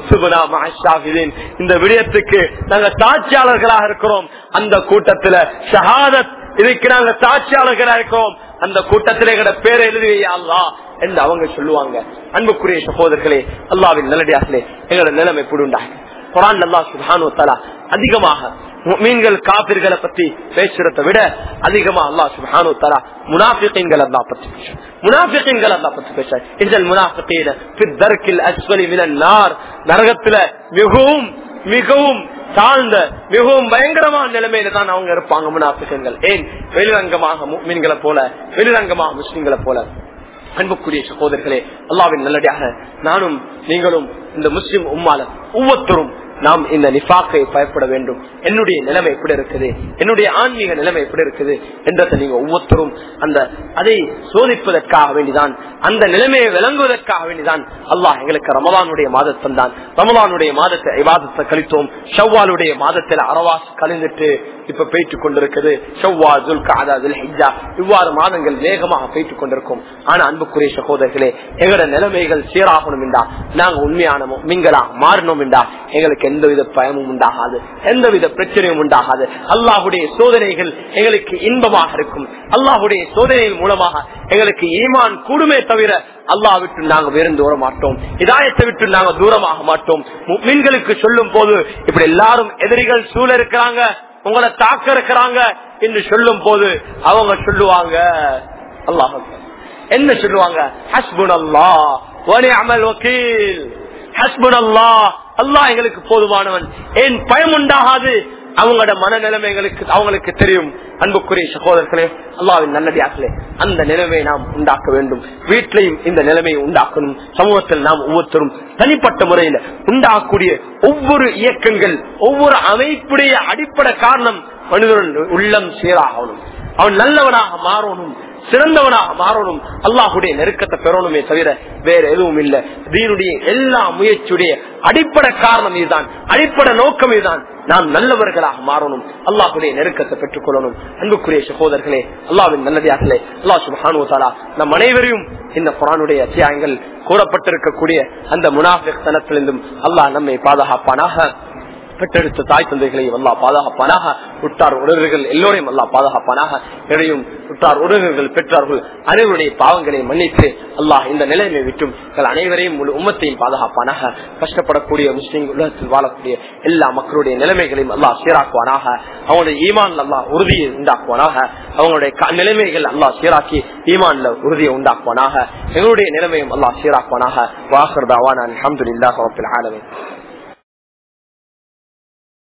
இந்த விடயத்துக்கு நாங்க சாட்சியாளர்களாக இருக்கிறோம் அந்த கூட்டத்துல ஷஹாதத் இதுக்கு நாங்க சாட்சியாளர்களா இருக்கிறோம் அந்த கூட்டத்திலே எங்கட பேரை எழுதுவையா அல்லா என்று அவங்க சொல்லுவாங்க அன்புக்குரிய சகோதரர்களே அல்லாவின் நல்லடியார்களே எங்களோட நிலைமை எப்படி உண்டாங்க குரான் அல்லா சுபானு தலா அதிகமாக மீன்கள் காப்பிர்களை பத்தி பேசுறத விட அதிகமா அல்லா சுபானு தலா முனாபிகள் அல்லா பத்தி முனாபிகள் அல்லா பத்தி பேச இந்த முனாபிகள் அஸ்வலி மினார் நரகத்துல மிகவும் மிகவும் தாழ்ந்த மிகவும் பயங்கரமான நிலைமையில தான் அவங்க இருப்பாங்க முனாபிக்கங்கள் ஏன் வெளிரங்கமாக மீன்களை போல வெளிரங்கமாக முஸ்லிம்களை போல அன்புக்குரிய சகோதரர்களே அல்லாவின் நல்லடியாக நானும் நீங்களும் இந்த முஸ்லிம் உம்மால ஒவ்வொருத்தரும் நாம் இந்த நிஃபாக்கை பயப்பட வேண்டும் என்னுடைய நிலைமை எப்படி இருக்குது என்னுடைய ஆன்மீக நிலைமை எப்படி இருக்குது என்றதை நீங்க ஒவ்வொருத்தரும் அந்த அதை சோதிப்பதற்காக வேண்டிதான் அந்த நிலைமையை விளங்குவதற்காக வேண்டிதான் அல்லாஹ் எங்களுக்கு ரமலானுடைய மாதத்தம் தான் ரமலானுடைய மாதத்தை விவாதத்தை கழித்தோம் ஷவ்வாலுடைய மாதத்தில் அரவாஸ் கழிந்துட்டு இப்ப போயிட்டு கொண்டிருக்குது ஷவ்வா துல் காதா துல் ஹிஜா இவ்வாறு மாதங்கள் வேகமாக போயிட்டு கொண்டிருக்கும் ஆனா அன்புக்குரிய சகோதரர்களே எங்களோட நிலைமைகள் சீராகணும் என்றா நாங்க உண்மையான மிங்களா மாறணும் என்றா எங்களுக்கு எந்தவித பயமும் உண்டாகாது எந்தவித பிரச்சனையும் உண்டாகாது அல்லாஹுடைய சோதனைகள் எங்களுக்கு இன்பமாக இருக்கும் அல்லாஹுடைய சோதனைகள் மூலமாக எங்களுக்கு ஈமான் கூடுமே தவிர அல்லாஹ் விட்டு நாங்க வேறு தூர மாட்டோம் இதாயத்தை விட்டு நாங்க தூரமாக மாட்டோம் மீன்களுக்கு சொல்லும் போது இப்படி எல்லாரும் எதிரிகள் சூழ இருக்கிறாங்க உங்களை தாக்க இருக்கிறாங்க என்று சொல்லும் போது அவங்க சொல்லுவாங்க அல்லாஹ் என்ன சொல்லுவாங்க ஹஸ்புன் அல்லா அமல் வக்கீல் ஹஸ்புன் அல்லா அல்லாஹ் எங்களுக்கு போதுமானவன் ஏன் பயம் உண்டாகாது அவங்களோட மனநிலைமைகளுக்கு அவங்களுக்கு தெரியும் அன்புக்குரிய சகோதரர்களே அல்லாவின் நல்லடியார்களே அந்த நிலைமையை நாம் உண்டாக்க வேண்டும் வீட்டிலையும் இந்த நிலைமையை உண்டாக்கணும் சமூகத்தில் நாம் ஒவ்வொருத்தரும் தனிப்பட்ட முறையில் உண்டாக்கக்கூடிய ஒவ்வொரு இயக்கங்கள் ஒவ்வொரு அமைப்புடைய அடிப்படை காரணம் மனிதன் உள்ளம் சீராகணும் அவன் நல்லவனாக மாறணும் சிறந்தவனாக மாறணும் அல்லாஹுடைய நெருக்கத்தை பெறணுமே தவிர வேற எதுவும் இல்ல தீனுடைய எல்லா முயற்சியுடைய அடிப்படை காரணம் இதுதான் அடிப்படை நோக்கம் இதுதான் நாம் நல்லவர்களாக மாறணும் அல்லாஹுடைய நெருக்கத்தை பெற்றுக் கொள்ளணும் அன்புக்குரிய சகோதரர்களே அல்லாவின் நல்லதார்களே அல்லா சுபானுவத்தாலா நம் அனைவரையும் இந்த குரானுடைய அத்தியாயங்கள் கூறப்பட்டிருக்கக்கூடிய அந்த முனாஃபிக் தனத்திலிருந்தும் அல்லாஹ் நம்மை பாதுகாப்பானாக பெற்றெடுத்த தாய் தந்தைகளையும் அல்லா பாதுகாப்பானாக உற்றார் உறவுகள் எல்லோரையும் அல்லா பாதுகாப்பானாக இடையும் உற்றார் உறவுகள் பெற்றார்கள் அனைவருடைய பாவங்களை மன்னித்து அல்லாஹ் இந்த நிலைமை விட்டும் எங்கள் அனைவரையும் முழு உம்மத்தையும் பாதுகாப்பானாக கஷ்டப்படக்கூடிய முஸ்லீம் உலகத்தில் வாழக்கூடிய எல்லா மக்களுடைய நிலைமைகளையும் அல்லாஹ் சீராக்குவானாக அவங்களுடைய ஈமான் அல்லாஹ் உறுதியை உண்டாக்குவானாக அவங்களுடைய நிலைமைகள் அல்லாஹ் சீராக்கி ஈமான்ல உறுதியை உண்டாக்குவானாக எங்களுடைய நிலைமையும் அல்லாஹ் சீராக்குவானாக வாசர் தாவான அலமதுல்லாஹ் ஆலமின்